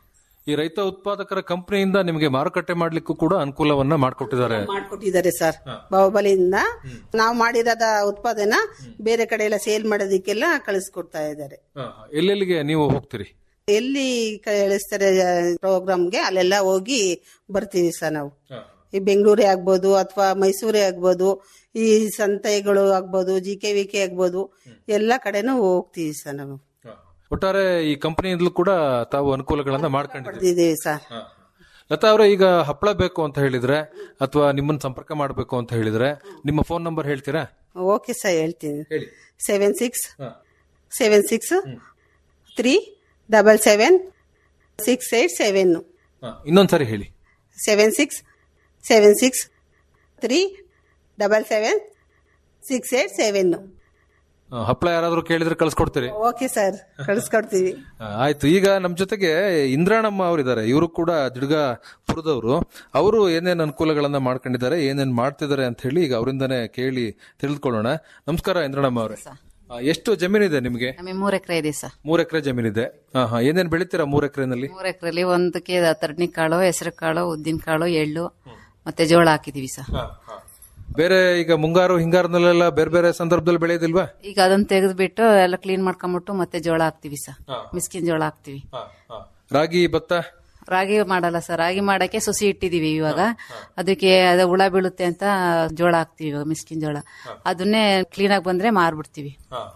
ಈ ರೈತ ಉತ್ಪಾದಕರ ಕಂಪನಿಯಿಂದ ನಿಮಗೆ ಮಾರುಕಟ್ಟೆ ಮಾಡ್ಲಿಕ್ಕೂ ಕೂಡ ಅನುಕೂಲವನ್ನ ಮಾಡಿಕೊಟ್ಟಿದ್ದಾರೆ ಮಾಡ್ಕೊಟ್ಟಿದ್ದಾರೆ ಸರ್ ಬಾಹುಬಲಿಯಿಂದ ನಾವು ಮಾಡಿರೋದ ಉತ್ಪಾದನ ಬೇರೆ ಕಡೆ ಎಲ್ಲ ಸೇಲ್ ಮಾಡೋದಕ್ಕೆಲ್ಲ ಕಳಿಸ್ಕೊಡ್ತಾ ಇದ್ದಾರೆ ಎಲ್ಲೆಲ್ಲಿಗೆ ನೀವು ಹೋಗ್ತೀರಿ ಎಲ್ಲಿ ಕಳಿಸ್ತಾರೆ ಪ್ರೋಗ್ರಾಮ್ಗೆ ಅಲ್ಲೆಲ್ಲ ಹೋಗಿ ಬರ್ತೀವಿ ಸರ್ ನಾವು ಈ ಬೆಂಗಳೂರೇ ಆಗ್ಬೋದು ಅಥವಾ ಮೈಸೂರೇ ಆಗ್ಬೋದು ಈ ಸಂತೆಗಳು ಆಗ್ಬೋದು ಜಿ ಕೆ ವಿ ಕೆ ಆಗ್ಬೋದು ಎಲ್ಲ ಕಡೆನೂ ಹೋಗ್ತೀವಿ ಸರ್ ನಾವು ಒಟ್ಟಾರೆ ಈ ಕಂಪನಿಯಿಂದಲೂ ಕೂಡ ತಾವು ಅನುಕೂಲಗಳನ್ನ ಮಾಡ್ಕೊಂಡಿದ್ದೀರಿ ಬರ್ತಿದ್ದೀವಿ ಸರ್ ಲತಾ ಅವರೇ ಈಗ ಹಪ್ಪಳ ಬೇಕು ಅಂತ ಹೇಳಿದ್ರೆ ಅಥವಾ ನಿಮ್ಮನ್ನ ಸಂಪರ್ಕ ಮಾಡಬೇಕು ಅಂತ ಹೇಳಿದ್ರೆ ನಿಮ್ಮ ಫೋನ್ ನಂಬರ್ ಹೇಳ್ತೀರಾ ಓಕೆ ಸರ್ ಹೇಳ್ತೀನಿ ಹೇಳಿ seven six seven six three double seven six eight seven ಇನ್ನೊಂದ್ಸರಿ ಹೇಳಿ seven six seven six three double seven six eight seven ಆ, ಹಪ್ಪಳ ಯಾರಾದ್ರೂ ಕೇಳಿದ್ರೆ ಕಳ್ಸ್ಕೊಡ್ತೀರಿ ಓಕೆ ಸರ್ ಕಳಿಸ್ಕೊಡ್ತೀವಿ ಆ, ಆಯ್ತು ಈಗ ನಮ್ ಜೊತೆಗೆ ಇಂದ್ರಾಣಮ್ಮ ಅವರಿದ್ದಾರೆ ಇವರು ಕೂಡ ದಿಡ್ಗ ಪುರದವರು ಅವರು ಏನೇನ್ ಅನುಕೂಲಗಳನ್ನ ಮಾಡ್ಕೊಂಡಿದ್ದಾರೆ ಏನೇನ್ ಮಾಡ್ತಿದ್ದಾರೆ ಅಂತ ಹೇಳಿ ಈಗ ಅವರಿಂದನೇ ಕೇಳಿ ತಿಳಿದುಕೊಳ್ಳೋಣ ನಮಸ್ಕಾರ ಇಂದ್ರಾಣಮ್ಮ ಅವರೇ ಆ, ಎಷ್ಟು ಜಮೀನಿದೆ ನಿಮ್ಗೆ ನಮಗೆ ಮೂರ್ ಎಕರೆ ಇದೆ ಸರ್ ಮೂರ್ ಎಕರೆ ಜಮೀನಿದೆ ಹಾ ಹಾ ಏನೇನ್ ಬೆಳಿತೀರಾ ಮೂರ್ ಎಕರೆನಲ್ಲಿ ಮೂರ್ ಎಕರೆಲಿ ಒಂದಕ್ಕೆ ತರ್ಣಿ ಕಾಳು ಹೆಸರು ಕಾಳು ಉದ್ದಿನ ಕಾಳು ಎಳ್ಳು ಮತ್ತೆ ಜೋಳ ಹಾಕಿದೀವಿ ಸರ್ ಬೇರೆ ಈಗ ಮುಂಗಾರು ಹಿಂಗಾರಿನಲ್ಲೆಲ್ಲ ಬೇರೆ ಬೇರೆ ಸಂದರ್ಭದಲ್ಲಿ ಬೆಳೆಯೋದಿಲ್ವಾ ಈಗ ಅದನ್ನ ತೆಗೆದ್ಬಿಟ್ಟು ಎಲ್ಲ ಕ್ಲೀನ್ ಮಾಡ್ಕೊಂಬಿಟ್ಟು ಮತ್ತೆ ಜೋಳ ಹಾಕ್ತಿವಿ ಸರ್ ಮಿಸ್ಕಿನ್ ಜೋಳ ಹಾಕ್ತಿವಿ ರಾಗಿ ಭತ್ತ ರಾಗಿ ಮಾಡಲ್ಲ ಸರ್ ರಾಗಿ ಮಾಡಕ್ಕೆ ಸುಸಿ ಇಟ್ಟಿದೀವಿ ಇವಾಗ ಅದಕ್ಕೆ ಅದು ಹುಳ ಬೀಳುತ್ತೆ ಅಂತ ಜೋಳ ಹಾಕ್ತಿವಿ ಇವಾಗ ಮಿಸ್ಕಿನ್ ಜೋಳ ಅದನ್ನೇ ಕ್ಲೀನ್ ಆಗಿ ಬಂದ್ರೆ ಮಾರ್ಬಿಡ್ತೀವಿ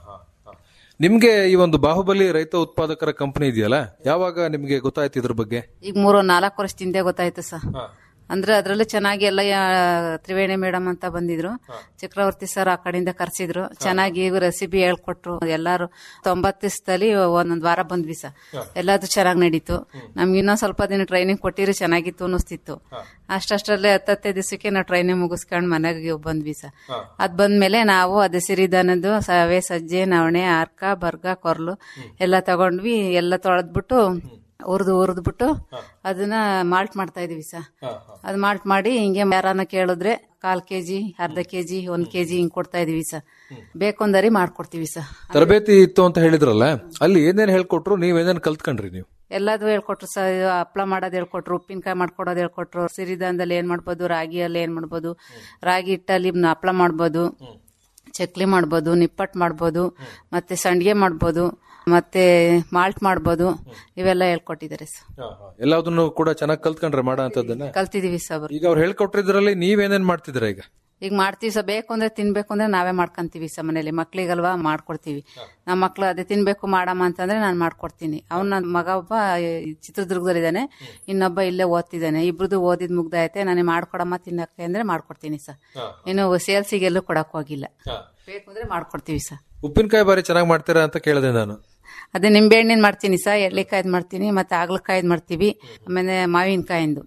ನಿಮ್ಗೆ ಈ ಒಂದು ಬಾಹುಬಲಿ ರೈತ ಉತ್ಪಾದಕರ ಕಂಪನಿ ಇದೆಯಲ್ಲ ಯಾವಾಗ ನಿಮ್ಗೆ ಗೊತ್ತಾಯ್ತು ಇದ್ರ ಬಗ್ಗೆ ಈಗ ಮೂರು ನಾಲ್ಕು ವರ್ಷದ ಹಿಂದೆ ಗೊತ್ತಾಯ್ತು ಸರ್ ಅಂದ್ರೆ ಅದ್ರಲ್ಲೂ ಚೆನ್ನಾಗಿ ಎಲ್ಲ ಯಾ- ತ್ರಿವೇಣಿ ಮೇಡಮ್ ಅಂತ ಬಂದಿದ್ರು ಚಕ್ರವರ್ತಿ ಸರ್ ಆ ಕಡೆಯಿಂದ ಕರ್ಸಿದ್ರು ಚೆನ್ನಾಗಿ ರೆಸಿಪಿ ಹೇಳ್ಕೊಟ್ರು ಎಲ್ಲಾರು ತೊಂಬತ್ತು ದಿವಸದಲ್ಲಿ ಒಂದೊಂದ್ ವಾರ ಬಂದ್ವಿ ಸರ್ ಎಲ್ಲಾದ್ರು ಚೆನ್ನಾಗಿ ನಡೀತು ನಮ್ಗೆ ಇನ್ನೊಂದ್ ಸ್ವಲ್ಪ ದಿನ ಟ್ರೈನಿಂಗ್ ಕೊಟ್ಟಿರಿ ಚೆನ್ನಾಗಿತ್ತು ಅನ್ನಿಸ್ತಿತ್ತು ಅಷ್ಟಷ್ಟರಲ್ಲೇ ಹತ್ತತ್ತೆ ದಿವಸಕ್ಕೆ ನಾವು ಟ್ರೈನಿಂಗ್ ಮುಗಿಸ್ಕೊಂಡು ಮನೆಗೆ ಬಂದ್ವಿ ಸರ್ ಅದ್ ಬಂದ್ಮೇಲೆ ನಾವು ಅದೇ ಸಿರಿಧಾನದ್ದು ಸವೆ ಸಜ್ಜೆ ನವಣೆ ಅರ್ಕ ಬರ್ಗ ಕೊರ್ಲು ಎಲ್ಲ ತಗೊಂಡ್ವಿ ಎಲ್ಲ ತೊಳೆದ್ಬಿಟ್ಟು ಹುರಿದು ಹುರಿದ್ಬಿಟ್ಟು ಅದನ್ನ ಮಾಲ್ಟ್ ಮಾಡ್ತಾ ಇದೀವಿ ಸರ್ ಅದ್ ಮಾಲ್ಟ್ ಮಾಡಿ ಹಿಂಗೆ ಯಾರನ್ನ ಕೇಳಿದ್ರೆ ಕಾಲ್ ಕೆಜಿ ಅರ್ಧ ಕೆಜಿ ಒಂದ್ ಕೆಜಿ ಹಿಂಗ್ ಕೊಡ್ತಾ ಇದೀವಿ ಸರ್ ಬೇಕೊಂದರಿ ಮಾಡ್ಕೊಡ್ತೀವಿ ಸರ್ ತರಬೇತಿ ಇತ್ತು ಅಂತ ಹೇಳಿದ್ರಲ್ಲ ಅಲ್ಲಿ ಏನೇನ್ ಹೇಳ್ಕೊಟ್ರು ನೀವ್ ಏನೇನ್ ಕಲ್ತ್ಕೊಂಡ್ರಿ ನೀವು ಎಲ್ಲದೂ ಹೇಳ್ಕೊಟ್ರು ಸರ್ ಇದು ಹಪ್ಳ ಮಾಡೋದು ಹೇಳ್ಕೊಟ್ರು ಉಪ್ಪಿನಕಾಯಿ ಮಾಡ್ಕೊಡೋದು ಹೇಳ್ಕೊಟ್ರು ಸಿರಿಧಾನದಲ್ಲಿ ಏನ್ ಮಾಡ್ಬೋದು ರಾಗಿಯಲ್ಲಿ ಏನ್ ಮಾಡ್ಬೋದು ರಾಗಿ ಹಿಟ್ಟಲ್ಲಿ ಹಪ್ಳ ಮಾಡ್ಬೋದು ಚಕ್ಲಿ ಮಾಡ್ಬೋದು ನಿಪ್ಪಟ್ಟು ಮಾಡ್ಬೋದು ಮತ್ತೆ ಸಂಡಿಗೆ ಮಾಡ್ಬೋದು ಮತ್ತೆ ಮಾಲ್ಟ್ ಮಾಡ್ಬೋದು ಇವೆಲ್ಲ ಹೇಳ್ಕೊಟ್ಟಿದ್ದಾರೆ ಸರ್ ಎಲ್ಲದನ್ನು ಕೂಡ ಚೆನ್ನಾಗಿ ಕಲ್ತ್ಕೊಂಡ್ರೆ ಮಾಡೋ ಅಂತದನ್ನ ಕಲ್ತಿದೀವಿ ಸರ್ ಈಗ ಅವ್ರು ಹೇಳ್ಕೊಟ್ಟಿದ್ರಲ್ಲಿ ನೀವೇನೇನ್ ಮಾಡ್ತಿದ್ರ ಈಗ ಈಗ ಮಾಡ್ತೀವಿ ಸರ್ ಬೇಕು ಅಂದ್ರೆ ತಿನ್ಬೇಕು ಅಂದ್ರೆ ನಾವೇ ಮಾಡ್ಕೊಂತೀವಿ ಸರ್ ಮನೇಲಿ ಮಕ್ಳಿಗಲ್ವಾ ಮಾಡ್ಕೊಡ್ತೀವಿ ನಮ್ಮ ಮಕ್ಳು ಅದೇ ತಿನ್ಬೇಕು ಮಾಡಮ್ಮ ಅಂತಂದ್ರೆ ನಾನು ಮಾಡ್ಕೊಡ್ತೀನಿ ಅವ್ನ ನನ್ನ ಮಗ ಒಬ್ಬ ಈ ಚಿತ್ರದುರ್ಗದಲ್ಲಿದ್ದಾನೆ ಇನ್ನೊಬ್ಬ ಇಲ್ಲೇ ಓದ್ತಿದ್ದಾನೆ ಇಬ್ರದ್ದು ಓದಿದ್ ಮುಗ್ದೈತೆ ನನಗೆ ಮಾಡ್ಕೊಡಮ್ಮ ತಿನ್ನಕ್ಕೆ ಅಂದ್ರೆ ಮಾಡ್ಕೊಡ್ತೀನಿ ಸರ್ ಇನ್ನು ಸೇಲ್ಸಿಗೆಲ್ಲೂ ಕೊಡಕ್ ಹೋಗಿಲ್ಲ ಬೇಕು ಅಂದ್ರೆ ಮಾಡ್ಕೊಡ್ತೀವಿ ಸರ್ ಉಪ್ಪಿನಕಾಯಿ ಬಾರಿ ಚೆನ್ನಾಗಿ ಮಾಡ್ತೀರಾ ಅಂತ ಕೇಳಿದೆ ನಾನು ಅದೇ ನಿಂಬೆ ಹಣ್ಣಿನ ಮಾಡ್ತೀನಿ ಸರ್ ಎಳ್ಳಿಕಾಯ್ದು ಮಾಡ್ತೀನಿ ಮತ್ತೆ ಆಗ್ಲಕಾಯ್ದು ಮಾಡ್ತೀವಿ ಆಮೇಲೆ ಮಾವಿನಕಾಯಿಂದು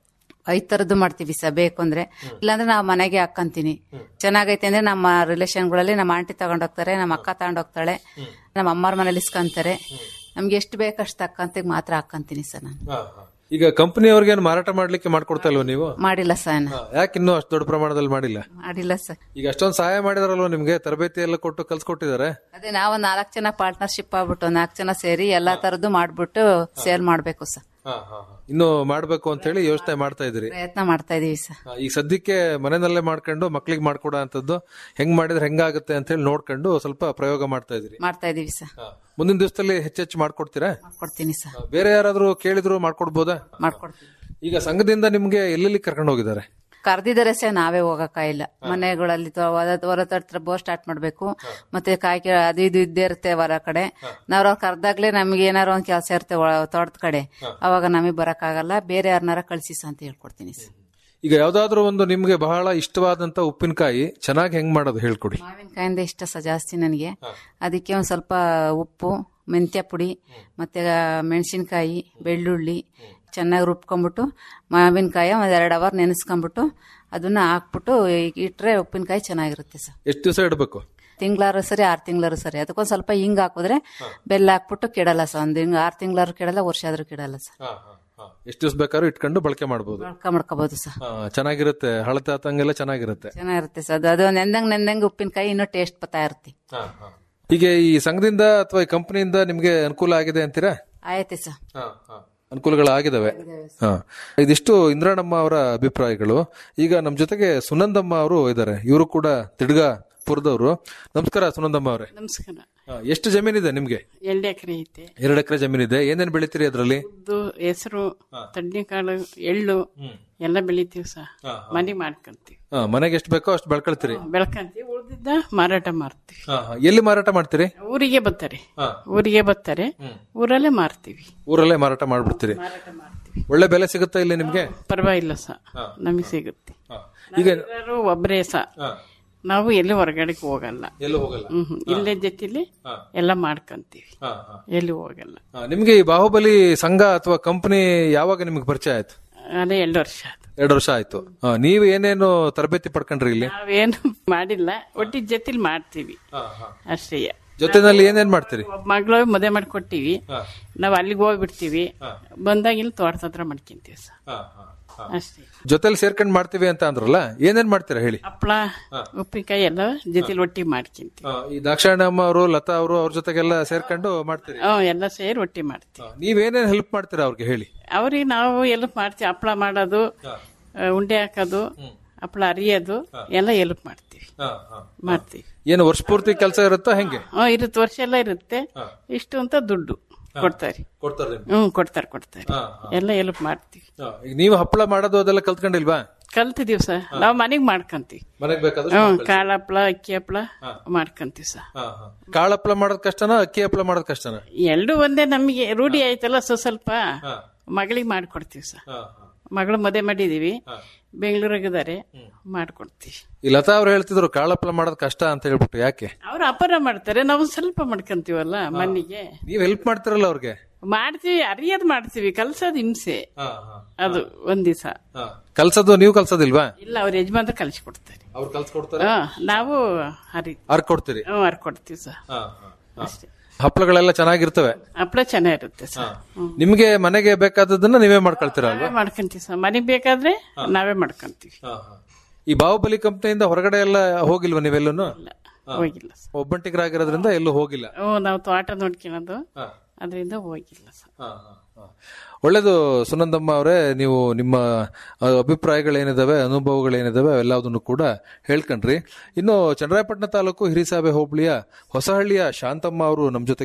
ಐದ್ ತರದ್ದು ಮಾಡ್ತೀವಿ ಸರ್ ಬೇಕು ಅಂದ್ರೆ ಇಲ್ಲಾಂದ್ರೆ ನಾವು ಮನೆಗೆ ಹಾಕ್ಕಂತೀನಿ ಚೆನ್ನಾಗೈತೆ ಅಂದ್ರೆ ನಮ್ಮ ರಿಲೇಷನ್ಗಳಲ್ಲಿ ನಮ್ಮ ಆಂಟಿ ತಗೊಂಡೋಗ್ತಾರೆ ನಮ್ಮ ಅಕ್ಕ ತಗೊಂಡೋಗ್ತಾಳೆ ನಮ್ಮ ಅಮ್ಮರ ಮನೇಲಿ ಇಸ್ಕೊಂತಾರೆ ನಮ್ಗೆ ಎಷ್ಟು ಬೇಕಷ್ಟು ತಕ್ಕಂತ ಮಾತ್ರ ಹಾಕ್ಕಂತೀನಿ ಸರ್ ನಾನು ಈಗ ಕಂಪನಿಯವ್ರಿಗೆ ಮಾರಾಟ ಮಾಡ್ಲಿಕ್ಕೆ ಮಾಡ್ಕೊಡ್ತಾ ಇಲ್ವಾ ನೀವು ಮಾಡಿಲ್ಲ ಸರ್ ಹಾ, ಯಾಕೆ ಇನ್ನೂ ಅಷ್ಟು ದೊಡ್ಡ ಪ್ರಮಾಣದಲ್ಲಿ ಮಾಡಿಲ್ಲ ಮಾಡಿಲ್ಲ ಸರ್ ಈಗ ಅಷ್ಟೊಂದು ಸಹಾಯ ಮಾಡಿದಾರಲ್ವಾ ನಿಮ್ಗೆ ತರಬೇತಿ ಎಲ್ಲ ಕೊಟ್ಟು ಕಲ್ಸ್ಕೊಟ್ಟಿದ್ದಾರೆ ಅದೇ ನಾವು ನಾಲ್ಕು ಜನ ಪಾರ್ಟ್ನರ್ಶಿಪ್ ಆಗ್ಬಿಟ್ಟು ನಾಲ್ಕು ಜನ ಸೇರಿ ಎಲ್ಲಾ ತರದ್ದು ಮಾಡ್ಬಿಟ್ಟು ಸೇಲ್ ಮಾಡ್ಬೇಕು ಸರ್ ಇನ್ನು ಮಾಡ್ಬೇಕು ಅಂತ ಹೇಳಿ ಯೋಚನೆ ಮಾಡ್ತಾ ಇದ್ರಿ ಪ್ರಯತ್ನ ಮಾಡ್ತಾ ಇದೀವಿ ಸರ್ ಹಾ, ಈಗ ಸದ್ಯಕ್ಕೆ ಮನೆಯಲ್ಲೇ ಮಾಡ್ಕೊಂಡು ಮಕ್ಳಿಗೆ ಮಾಡ್ಕೊಡೋ ಅಂತದ್ದು ಹೆಂಗ್ ಮಾಡಿದ್ರೆ ಹೆಂಗಾಗುತ್ತೆ ಅಂತ ಹೇಳಿ ನೋಡ್ಕೊಂಡು ಸ್ವಲ್ಪ ಪ್ರಯೋಗ ಮಾಡ್ತಾ ಇದ್ರಿ ಮಾಡ್ತಾ ಇದೀವಿ ಸರ್ ಹಾ. ಮುಂದಿನ ದಿವಸದಲ್ಲಿ ಹೆಚ್ಚೆಚ್ಚು ಮಾಡ್ಕೊಡ್ತೀರಾ ಮಾಡ್ಕೊಡ್ತೀನಿ ಸರ್ ಹಾ, ಬೇರೆ ಯಾರಾದ್ರೂ ಕೇಳಿದ್ರು ಮಾಡ್ಕೊಡ್ಬೋದಾ ಮಾಡ್ಕೊಡ್ತೀನಿ ಈಗ ಸಂಘದಿಂದ ನಿಮ್ಗೆ ಎಲ್ಲೆಲ್ಲಿ ಕರ್ಕೊಂಡು ಹೋಗಿದ್ದಾರೆ ಕರ್ದಿದ್ದಾರೆ ಸರ್ ನಾವೇ ಹೋಗಕ್ಕಾಗಿಲ್ಲ ಮನೆಗಳಲ್ಲಿ ಹೊರ ಹತ್ರ ಬೋ ಸ್ಟಾರ್ಟ್ ಮಾಡ್ಬೇಕು ಮತ್ತೆ ಕಾಯಿ ಕೆ- ಅದು ಇದು ಇದ್ದೇ ಇರುತ್ತೆ ಹೊರ ಕಡೆ ನಾವ್ ಕರ್ದಾಗ್ಲೇ ನಮ್ಗೆ ಏನಾರು ಒಂದ್ ಕೆಲಸ ಇರುತ್ತೆ ತೋಟದ ಕಡೆ ಅವಾಗ ನಮಗೆ ಬರಕ್ಕಾಗಲ್ಲ ಬೇರೆ ಯಾರನ್ನಾರ ಕಳ್ಸಿಸ ಅಂತ ಹೇಳ್ಕೊಡ್ತೀನಿ ಸರ್ ಈಗ ಯಾವ್ದಾದ್ರು ಒಂದು ನಿಮ್ಗೆ ಬಹಳ ಇಷ್ಟವಾದಂತ ಉಪ್ಪಿನಕಾಯಿ ಚೆನ್ನಾಗಿ ಹೆಂಗ್ ಮಾಡೋದು ಹೇಳ್ಕೊಡಿ ಮಾವಿನಕಾಯಿಂದ ಇಷ್ಟ ಸಹ ಜಾಸ್ತಿ ನನಗೆ ಅದಕ್ಕೆ ಒಂದ್ ಸ್ವಲ್ಪ ಉಪ್ಪು ಮೆಂತ್ಯ ಪುಡಿ ಮತ್ತೆ ಮೆಣಸಿನ್ಕಾಯಿ ಬೆಳ್ಳುಳ್ಳಿ ಚೆನ್ನಾಗಿ ರುಬ್ಕೊಂಡ್ಬಿಟ್ಟು ಮಾವಿನಕಾಯಿ ಒಂದ್ ಎರಡು ಅವರ್ ನೆನೆಸ್ಕೊಂಡ್ಬಿಟ್ಟು ಅದನ್ನ ಹಾಕ್ಬಿಟ್ಟು ಇಟ್ರೆ ಉಪ್ಪಿನಕಾಯಿ ಚೆನ್ನಾಗಿರುತ್ತೆ ಸರ್ ಎಷ್ಟು ದಿವಸ ಇಡಬೇಕು ತಿಂಗಳಾರು ಸರಿ ಆರು ತಿಂಗಳಾರು ಸರಿ ಅದಕ್ಕೊಂದ್ ಸ್ವಲ್ಪ ಹಿಂಗ್ ಹಾಕಿದ್ರೆ ಬೆಲ್ಲ ಹಾಕ್ಬಿಟ್ಟು ಕೆಡಲ್ಲ ಸರ್ ಒಂದ್ ಹಿಂಗ್ ಆರು ತಿಂಗಳಾರು ಕೆಡಲ್ಲ ವರ್ಷ ಆದ್ರೂ ಕೆಡಲ್ಲ ಸರ್ ಎಷ್ಟು ದಿವಸ ಬೇಕಾದ್ರೂ ಇಟ್ಕೊಂಡು ಬಳಕೆ ಮಾಡಬಹುದು ಬಳಕ ಮಾಡ್ಕೋಬಹುದು ಸರ್ ಚೆನ್ನಾಗಿರುತ್ತೆ ಹಳತೆ ಆತಂಗೆಲ್ಲ ಚೆನ್ನಾಗಿರುತ್ತೆ ಚೆನ್ನಾಗಿರುತ್ತೆ ಸರ್ ಅದು- ಅದು ನೆಂದಂಗ್ ನೆಂದಂಗ್ ಉಪ್ಪಿನಕಾಯಿ ಇನ್ನೂ ಟೇಸ್ಟ್ ಬರ್ತಾ ಇರುತ್ತೆ ಹೀಗೆ ಈ ಸಂಘದಿಂದ ಅಥವಾ ಈ ಕಂಪನಿಯಿಂದ ನಿಮ್ಗೆ ಅನುಕೂಲ ಆಗಿದೆ ಅಂತೀರಾ ಆಯ್ತು ಸರ್ ಅನುಕೂಲಗಳಾಗಿದ್ದಾವೆ ಹಾ ಇದಿಷ್ಟು ಇಂದ್ರಾಣಮ್ಮ ಅವರ ಅಭಿಪ್ರಾಯಗಳು ಈಗ ನಮ್ಮ ಜೊತೆಗೆ ಸುನಂದಮ್ಮ ಅವರು ಇದ್ದಾರೆ ಇವರು ಕೂಡ ತಿಡ್ಗಾಪುರದವರು ನಮಸ್ಕಾರ ಸುನಂದಮ್ಮ ಅವರೇ ನಮಸ್ಕಾರ ಹಾ, ಎಷ್ಟು ಜಮೀನಿದೆ ನಿಮ್ಗೆ ಎರಡು ಎಕರೆ ಐತೆ ಎರಡು ಎಕರೆ ಜಮೀನಿದೆ ಏನೇನ್ ಬೆಳಿತೀರಿ ಅದರಲ್ಲಿ ಉದ್ದು ಹೆಸರು ತಡ್ನಿಕಾಳು ಎಳ್ಳು ಎಲ್ಲ ಬೆಳಿತೀವಿ ಸಹ ಮನೆ ಮಾಡ್ಕೊಂತೀವಿ ಮನೆಗೆ ಎಷ್ಟು ಬೇಕೋ ಅಷ್ಟು ಬೆಳ್ಕೊಳ್ತೀರಿ ಬೆಳ್ಕಂತೀವಿ ಉಳ್ದಿದ್ದ ಮಾರಾಟ ಮಾಡ್ತೀವಿ ಹಾ, ಹಾ. ಎಲ್ಲಿ ಮಾರಾಟ ಮಾಡ್ತೀರಿ ಊರಿಗೆ ಬರ್ತಾರೆ ಊರಿಗೆ ಬರ್ತಾರೆ ಊರಲ್ಲೇ ಮಾರ್ತೀವಿ ಊರಲ್ಲೇ ಮಾರಾಟ ಮಾಡ್ಬಿಡ್ತೀರಿ ಒಳ್ಳೆ ಬೆಲೆ ಸಿಗುತ್ತಾ ಇಲ್ಲಿ ನಿಮ್ಗೆ ಪರವಾಗಿಲ್ಲ ಸಹ ನಮಗೆ ಸಿಗುತ್ತೆ ಈಗ ಎಲ್ಲರೂ ಒಬ್ಬರೇ ಸಹ ನಾವು ಎಲ್ಲಿ ಹೊರಗಡೆಗೆ ಹೋಗಲ್ಲ ಎಲ್ಲೂ ಹೋಗಲ್ಲ ಹ್ಮ್ ಹ್ಮ್. ಇಲ್ಲೇ ಜೊತೆಲಿ ಎಲ್ಲ ಮಾಡ್ಕೊಂತೀವಿ ಎಲ್ಲಿ ಹೋಗಲ್ಲ ಹಾ, ನಿಮ್ಗೆ ಈ ಬಾಹುಬಲಿ ಸಂಘ ಅಥವಾ ಕಂಪನಿ ಯಾವಾಗ ನಿಮ್ಗೆ ಪರಿಚಯ ಆಯ್ತು ಅದೇ ಎರಡು ವರ್ಷ ಆಯ್ತು ಎರಡು ವರ್ಷ ಆಯ್ತು ಹಾ, ನೀವು ಏನೇನು ತರಬೇತಿ ಪಡ್ಕೊಂಡ್ರಿ ಇಲ್ಲಿ ನಾವೇನು ಮಾಡಿಲ್ಲ ಒಟ್ಟಿಗೆ ಜೊತೆಲಿ ಮಾಡ್ತೀವಿ ಅಷ್ಟೇ ಜೊತೆನಲ್ಲಿ ಏನೇನ್ ಮಾಡ್ತೀರಿ ಒಬ್ಬ ಮಗಳು ಮದುವೆ ಮಾಡ್ಕೊಟ್ಟಿವಿ ನಾವು ಅಲ್ಲಿಗೆ ಹೋಗ್ಬಿಡ್ತೀವಿ ಬಂದಾಗ ಇಲ್ಲಿ ತೋಟದ ಹತ್ರ ಮಾಡ್ಕೊಂತೀವಿ ಸರ್ ಅಷ್ಟೇ ಜೊತೆಲಿ ಸೇರ್ಕೊಂಡ್ ಮಾಡ್ತೀವಿ ಅಂತ ಅಂದ್ರಲ್ಲ ಏನೇನ್ ಮಾಡ್ತೀರಾ ಹೇಳಿ ಹಪ್ಳ ಉಪ್ಪಿನಕಾಯಿ ಎಲ್ಲ ಜೊತೆಲಿ ಒಟ್ಟಿಗೆ ಮಾಡ್ಕೊಂತೀವಿ ಹಾ, ಈ ದಾಕ್ಷಾಯಣಮ್ಮ ಅವರು ಲತಾ ಅವರು ಅವ್ರ ಜೊತೆಗೆಲ್ಲ ಸೇರ್ಕೊಂಡು ಮಾಡ್ತೀರಿ ಹ್ಮ್ ಎಲ್ಲ ಸೇರಿ ಒಟ್ಟಿಗೆ ಮಾಡ್ತೀವಿ ಹಾ, ನೀವೇನೇನ್ ಹೆಲ್ಪ್ ಮಾಡ್ತೀರಾ ಅವ್ರಿಗೆ ಹೇಳಿ ಅವ್ರಿಗೆ ನಾವು ಎಲ್ಪ್ ಮಾಡ್ತೀವಿ ಹಪ್ಳ ಮಾಡೋದು ಆ, ಉಂಡೆ ಹಾಕೋದು ಹಪ್ಳ ಅರಿಯೋದು ಎಲ್ಲ ಎಲ್ಪ್ ಮಾಡ್ತೀವಿ ಮಾಡ್ತೀವಿ ಏನು ವರ್ಷ ಪೂರ್ತಿ ಕೆಲಸ ಇರುತ್ತಾ ಹೆಂಗೆ ಹ್ಮ್ ಇರುತ್ತೆ ವರ್ಷ ಎಲ್ಲ ಇರುತ್ತೆ ಇಷ್ಟು ಅಂತ ದುಡ್ಡು ಕೊಡ್ತಾರೆ ಕೊಡ್ತಾರೆ ಹ್ಮ್ ಕೊಡ್ತಾರೆ ಕೊಡ್ತಾರೆ ಎಲ್ಲ ಎಲ್ಪ್ ಮಾಡ್ತೀವಿ ಈಗ ನೀವು ಹಪ್ಪಳ ಮಾಡೋದು ಅದೆಲ್ಲ ಕಲ್ತ್ಕೊಂಡಿಲ್ವಾ ಕಲ್ತಿದೀವಿ ಸರ್ ನಾವು ಮನೆಗ್ ಮಾಡ್ಕೊಂತೀವಿ ಮನೆಗ್ ಬೇಕಾದ್ರೆ ಹ್ಮ್ ಕಾಳ ಹಪ್ಳ ಅಕ್ಕಿ ಹಪ್ಳ ಮಾಡ್ಕೊಂತೀವಿ ಸರ್ ಕಾಳು ಹಪ್ಪಳ ಮಾಡೋದ್ ಕಷ್ಟನಾ ಅಕ್ಕಿ ಹಪ್ಪಳ ಮಾಡೋದ್ ಕಷ್ಟನಾ ಎರಡು ಒಂದೇ ನಮಗೆ ರೂಢಿ ಆಯ್ತಲ್ಲ ಸೊ ಸ್ವಲ್ಪ ಮಗಳಿಗೆ ಮಾಡ್ಕೊಡ್ತೀವಿ ಸರ್ ಮಗಳು ಮದುವೆ ಮಾಡಿದೀವಿ ಬೆಂಗಳೂರಾಗಿದ್ದಾರೆ ಮಾಡ್ಕೊಡ್ತೀವಿ ಈ ಲತಾ ಅವ್ರು ಹೇಳ್ತಿದ್ರು ಕಾಳು ಹಪ್ಪಳ ಮಾಡೋದ್ ಕಷ್ಟ ಅಂತ ಹೇಳ್ಬಿಟ್ಟು ಯಾಕೆ ಅವ್ರು ಅಪರ ಮಾಡ್ತಾರೆ ನಾವು ಸ್ವಲ್ಪ ಮಾಡ್ಕೊಂತೀವಲ್ಲ ಮನೆಗೆ ನೀವ್ ಹೆಲ್ಪ್ ಮಾಡ್ತಿರಲ್ಲ ಅವ್ರಿಗೆ ಮಾಡ್ತೀವಿ ಅರಿಯೋದ್ ಮಾಡ್ತೀವಿ ಕಲ್ಸೋದ್ ಹಿಂಸೆ ಅದು ಒಂದ್ ದಿವಸ ಕಲ್ಸೋದು ನೀವು ಕಲ್ಸೋದಿಲ್ವಾ ಇಲ್ಲ ಅವ್ರ ಯಜಮಾನ್ರು ಕಲಿಸ್ಕೊಡ್ತಾರೆ ಅವ್ರು ಕಲ್ಸ್ಕೊಡ್ತಾರೆ ಹಾ ನಾವು ಹರಿ ಅರ್ಕ್ ಕೊಡ್ತೀರಿ ಹ್ಮ್ ಹರ್ಕೊಡ್ತೀವಿ ಸರ್ ಅಷ್ಟೇ ಹಪ್ಪಳಗಳೆಲ್ಲ ಚೆನ್ನಾಗಿರ್ತವೆ ಹಪ್ಳ ಚೆನ್ನಾಗಿರುತ್ತೆ ಸರ್ ನಿಮ್ಗೆ ಮನೆಗೆ ಬೇಕಾದದನ್ನ ನೀವೇ ಮಾಡ್ಕೊಳ್ತೀರಾ ಅಲ್ವಾ ನಾವೇ ಮಾಡ್ಕೊಂತೀವಿ ಸರ್ ಮನೆಗ್ ಬೇಕಾದ್ರೆ ನಾವೇ ಮಾಡ್ಕೊಂತೀವಿ ಈ ಬಾಹುಬಲಿ ಕಂಪ್ನಿಯಿಂದ ಹೊರಗಡೆ ಎಲ್ಲ ಹೋಗಿಲ್ವಾ ನೀವೆಲ್ಲೂ ಹೋಗಿಲ್ಲ ಸರ್ ಒಬ್ಬಂಟಿಗರಾಗಿರೋದ್ರಿಂದ ಎಲ್ಲೂ ಹೋಗಿಲ್ಲ ಹ್ಞೂ ನಾವು ತೋಟ ನೋಡ್ಕೊಳ್ಳೋದು ಅದರಿಂದ ಹೋಗಿಲ್ಲ ಸರ್ ಒಳ್ಳೇದು ಸುನಂದಮ್ಮ ಅವರೇ ನೀವು ನಿಮ್ಮ ಆ, ಅಭಿಪ್ರಾಯಗಳೇನಿದಾವೆ ಅನುಭವಗಳೇನಿದಾವೆ ಅವೆಲ್ಲದನ್ನು ಕೂಡ ಹೇಳ್ಕೊಂಡ್ರಿ ಇನ್ನು ಚನ್ನರಾಯಪಟ್ಟಣ ತಾಲೂಕು ಹಿರಿಸಾಬೆ ಹೋಬಳಿಯ ಹೊಸಹಳ್ಳಿಯ ಶಾಂತಮ್ಮ ಅವರು ನಮ್ಮ ಜೊತೆಗೆ